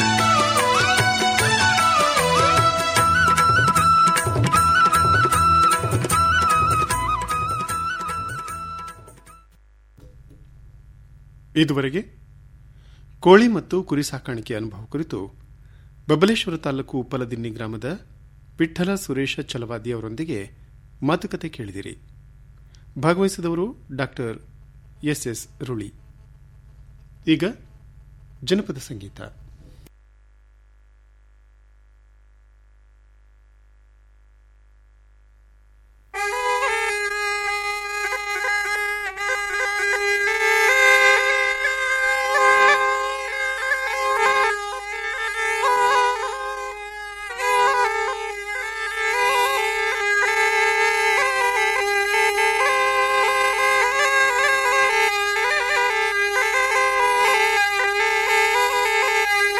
ಇದುವರೆಗೆ ಕೋಳಿ ಮತ್ತು ಕುರಿ ಸಾಕಾಣಿಕೆ ಅನುಭವ ಕುರಿತು ಬಬಲೇಶ್ವರ ತಾಲೂಕು ಉಪ್ಪಲದಿನ್ನಿ ಗ್ರಾಮದ ವಿಠಲ ಸುರೇಶ ಚಲವಾದಿ ಅವರೊಂದಿಗೆ ಮಾತುಕತೆ ಕೇಳಿದಿರಿ ಭಾಗವಹಿಸಿದವರು ಡಾಕ್ಟರ್ ಎಸ್ ಎಸ್ ರುಳಿ ಈಗ ಜನಪದ ಸಂಗೀತ Thank you.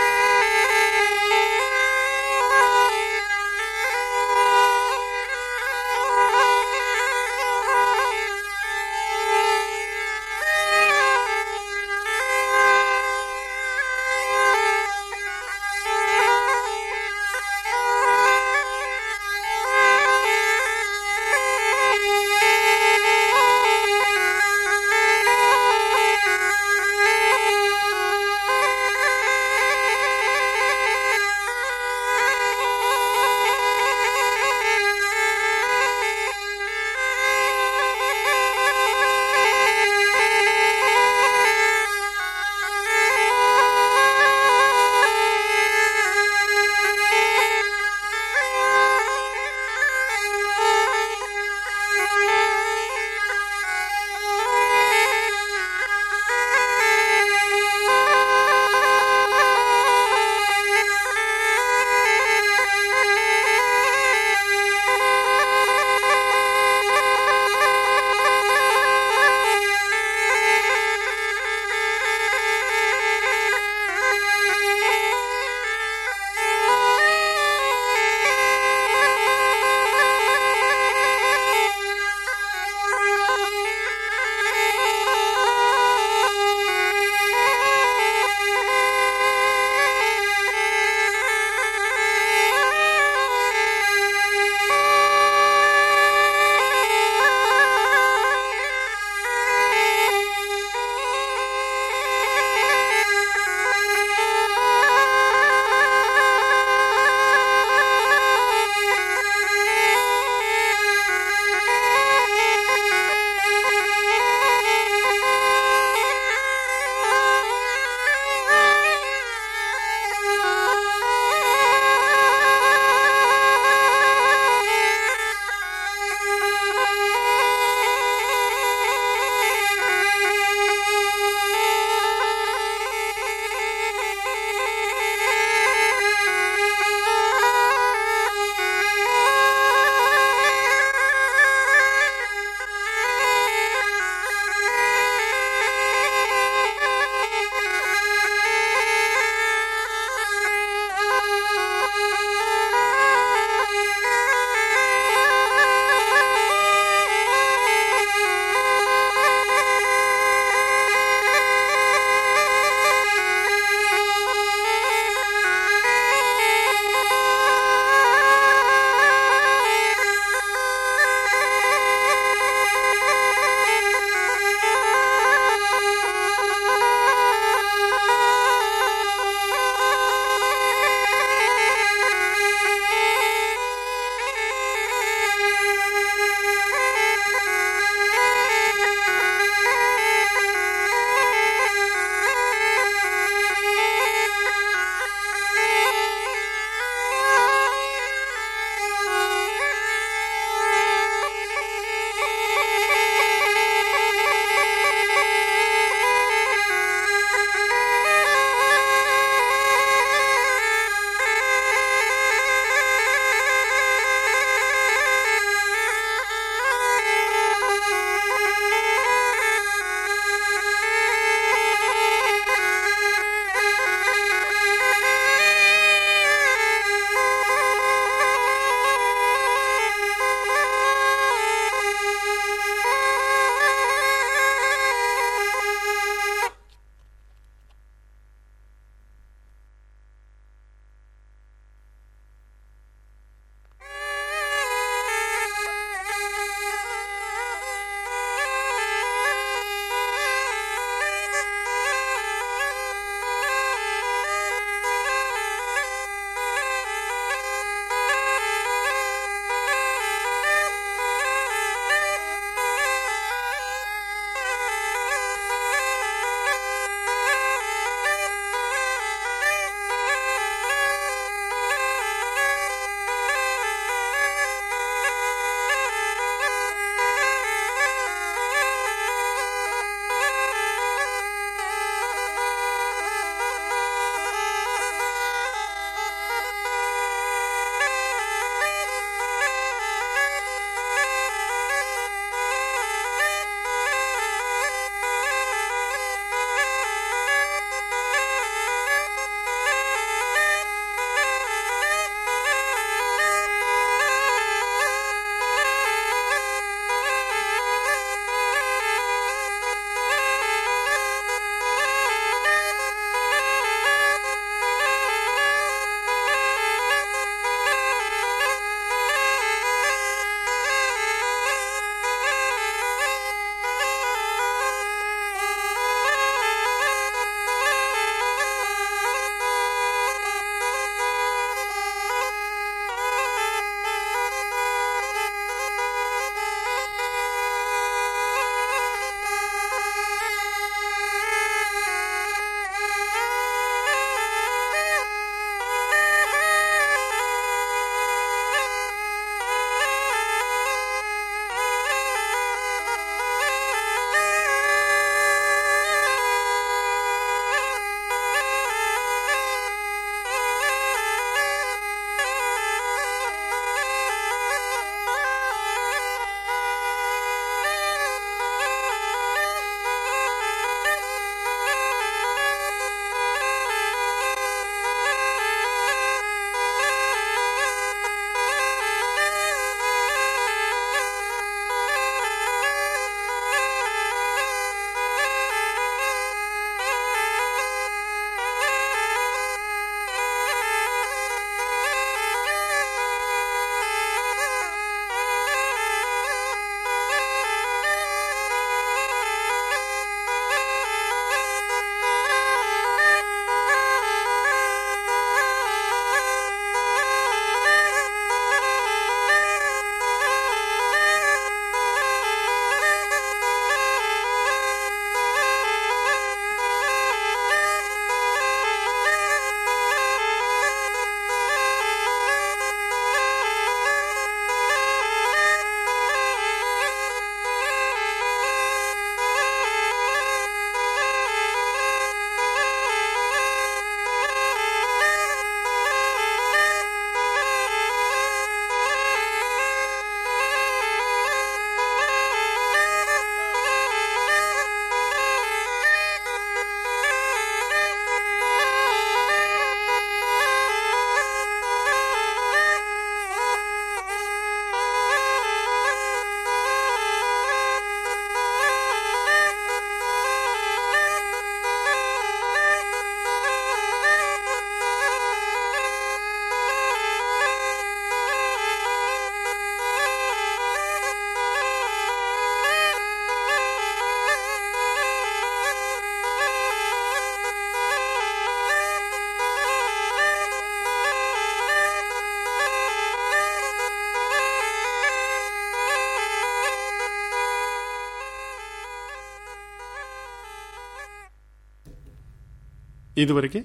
ಇದುವರೆಗೆ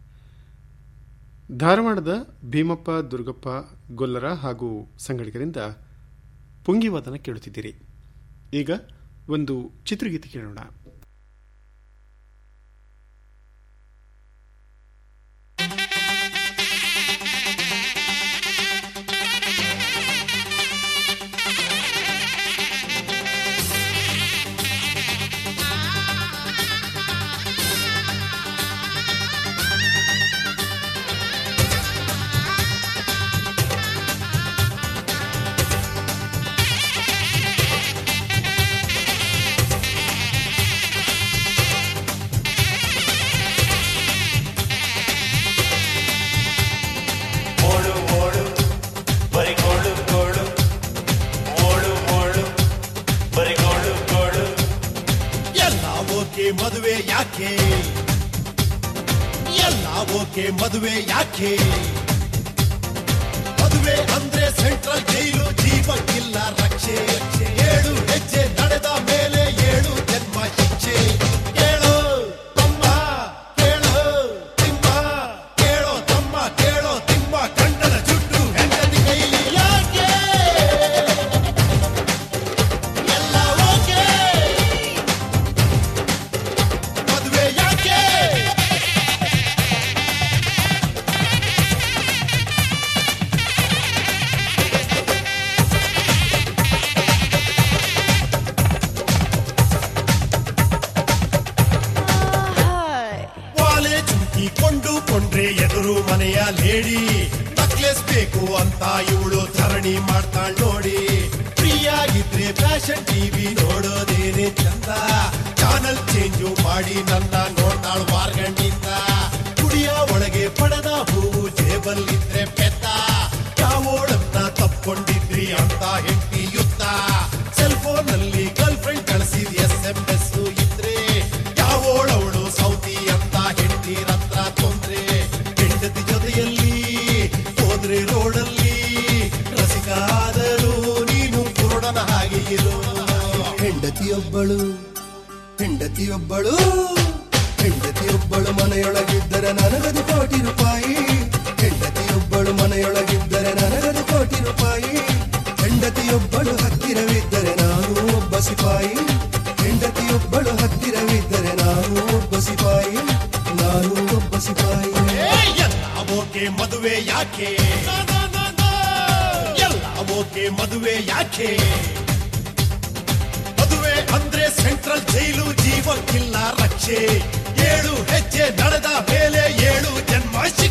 ಧಾರವಾಡದ ಭೀಮಪ್ಪ ದುರ್ಗಪ್ಪ ಗೊಲ್ಲರ ಹಾಗೂ ಸಂಗಡಿಗರಿಂದ ಪುಂಗಿವಾದನ ಕೇಳುತ್ತಿದ್ದೀರಿ ಈಗ ಒಂದು ಚಿತ್ರಗೀತೆ ಕೇಳೋಣ ಓಡು ಓಡು ಬರಿ ಗೋಳು ಗೋಳು ಓಡು ಓಡು ಬರಿ ಗೋಳು ಗೋಳು ಎಲ್ಲ ಓಕೆ ಮದುವೆ ಯಾಕೆ ಎಲ್ಲ ಓಕೆ ಮದುವೆ ಯಾಕೆ ಮದುವೆ ಅಂದ್ರೆ ಸೆಂಟ್ರಲ್ ಜೈಲು ಜೀವಕ್ಕಿಲ್ಲ ರಕ್ಷೆ ಏಳು ಹೆಜ್ಜೆ ನಡೆದ ಮೇಲೆ ಏಳು ಜನ್ಮ ಶಿಕ್ಷೆ ಕೇಳೋ ತಮ್ಮ ಕೇಳೋ ತಿಮ್ಮ ಕೇಳೋ ತಮ್ಮ ಕೇಳೋ ತಿಮ್ಮ ಗಂಡನ ಜುಟ್ಟು ಹೆಂಡತಿ ಕೈಲಿ ಯಾಕೆ ಎಲ್ಲ ಓಕೆ ಮದುವೆ ಯಾಕೆ ವಾಲೆ ಚುಂಕಿಕೊಂಡು ಕೊಂಡ್ರೆ ಎದುರು ಮನೆಯ ಲೇಡಿ ನಕ್ಲೆಸ್ ಬೇಕು ಅಂತ ಇವಳು ಧರಣಿ ಮಾಡ್ತಾಳ್ ನೋಡಿ ಫ್ರೀಯಾಗಿದ್ರೆ ಫ್ಯಾಷನ್ ಟಿವಿ ನೋಡೋದೇನೆ ಚಂದ ಚಾನಲ್ ಚೇಂಜು ಮಾಡಿ ನನ್ನ ನೋಡ್ತಾಳ್ ಮಾರ್ಗಂಡಿಂದ ಕುಡಿಯ ಒಳಗೆ ಪಡೆದ ಹೂವು ಜೇಬಲ್ಲಿದ್ರೆ ಪೆದ್ದ ಯಾವೋಳನ್ನ ತಪ್ಕೊಂಡಿದ್ರಿ ಅಂತ ಹೆಂಡತಿ ಯುದ್ಧ ಸೆಲ್ ಫೋನ್ ನಲ್ಲಿ ಗರ್ಲ್ ಫ್ರೆಂಡ್ ಕಳಿಸಿದ ಎಸ್ ಎಂ ಎಸ್ ಇದ್ರೆ ಯಾವೋಳವಳು ಸೌತಿ ಅಂತ ಹೆಂಡತಿ ಹತ್ರ ತೊಂದ್ರೆ ಹೆಂಡತಿ ಜೊತೆಯಲ್ಲಿ ಹೋದ್ರೆ ರೋಡಲ್ಲಿ ರಸಿಕಾದರೂ ನೀನು ಕುರುಡನ ಹಾಗೆ ಇರು ಹೆಂಡತಿಯೊಬ್ಬಳು ಹೆಂಡತಿಯೊಬ್ಬಳು ಹೆಂಡತಿಯೊಬ್ಬಳು ಮನೆಯೊಳಗಿದ್ದರೆ ನನಗದು ಕೋಟಿ ರೂಪಾಯಿ ಹೆಂಡತಿಯೊಬ್ಬಳು ಮನೆಯೊಳಗಿದ್ದರೆ ನನಗದು ಕೋಟಿ ರೂಪಾಯಿ ಹೆಂಡತಿಯೊಬ್ಬಳು ಹತ್ತಿರವಿದ್ದರೆ ನಾನು ಒಬ್ಬ ಸಿಪಾಯಿ ಹೆಂಡತಿಯೊಬ್ಬಳು ಹತ್ತಿರವಿದ್ದರೆ ನಾನು ಒಬ್ಬ ಸಿಪಾಯಿ ನಾನು ಒಬ್ಬ ಸಿಪಾಯಿ ಎಲ್ಲ ಓಕೆ ಮದುವೆ ಯಾಕೆ ಎಲ್ಲ ಓಕೆ ಮದುವೆ ಯಾಕೆ ಮದುವೆ ಅಂದ್ರೆ ಸೆಂಟ್ರಲ್ ಜೈಲು ಜೀವಕ್ಕಿಲ್ಲ ರಕ್ಷೆ ಏಳು ಹೆಜ್ಜೆ ನಡೆದ ಮೇಲೆ ಏಳು ಜನ್ಮ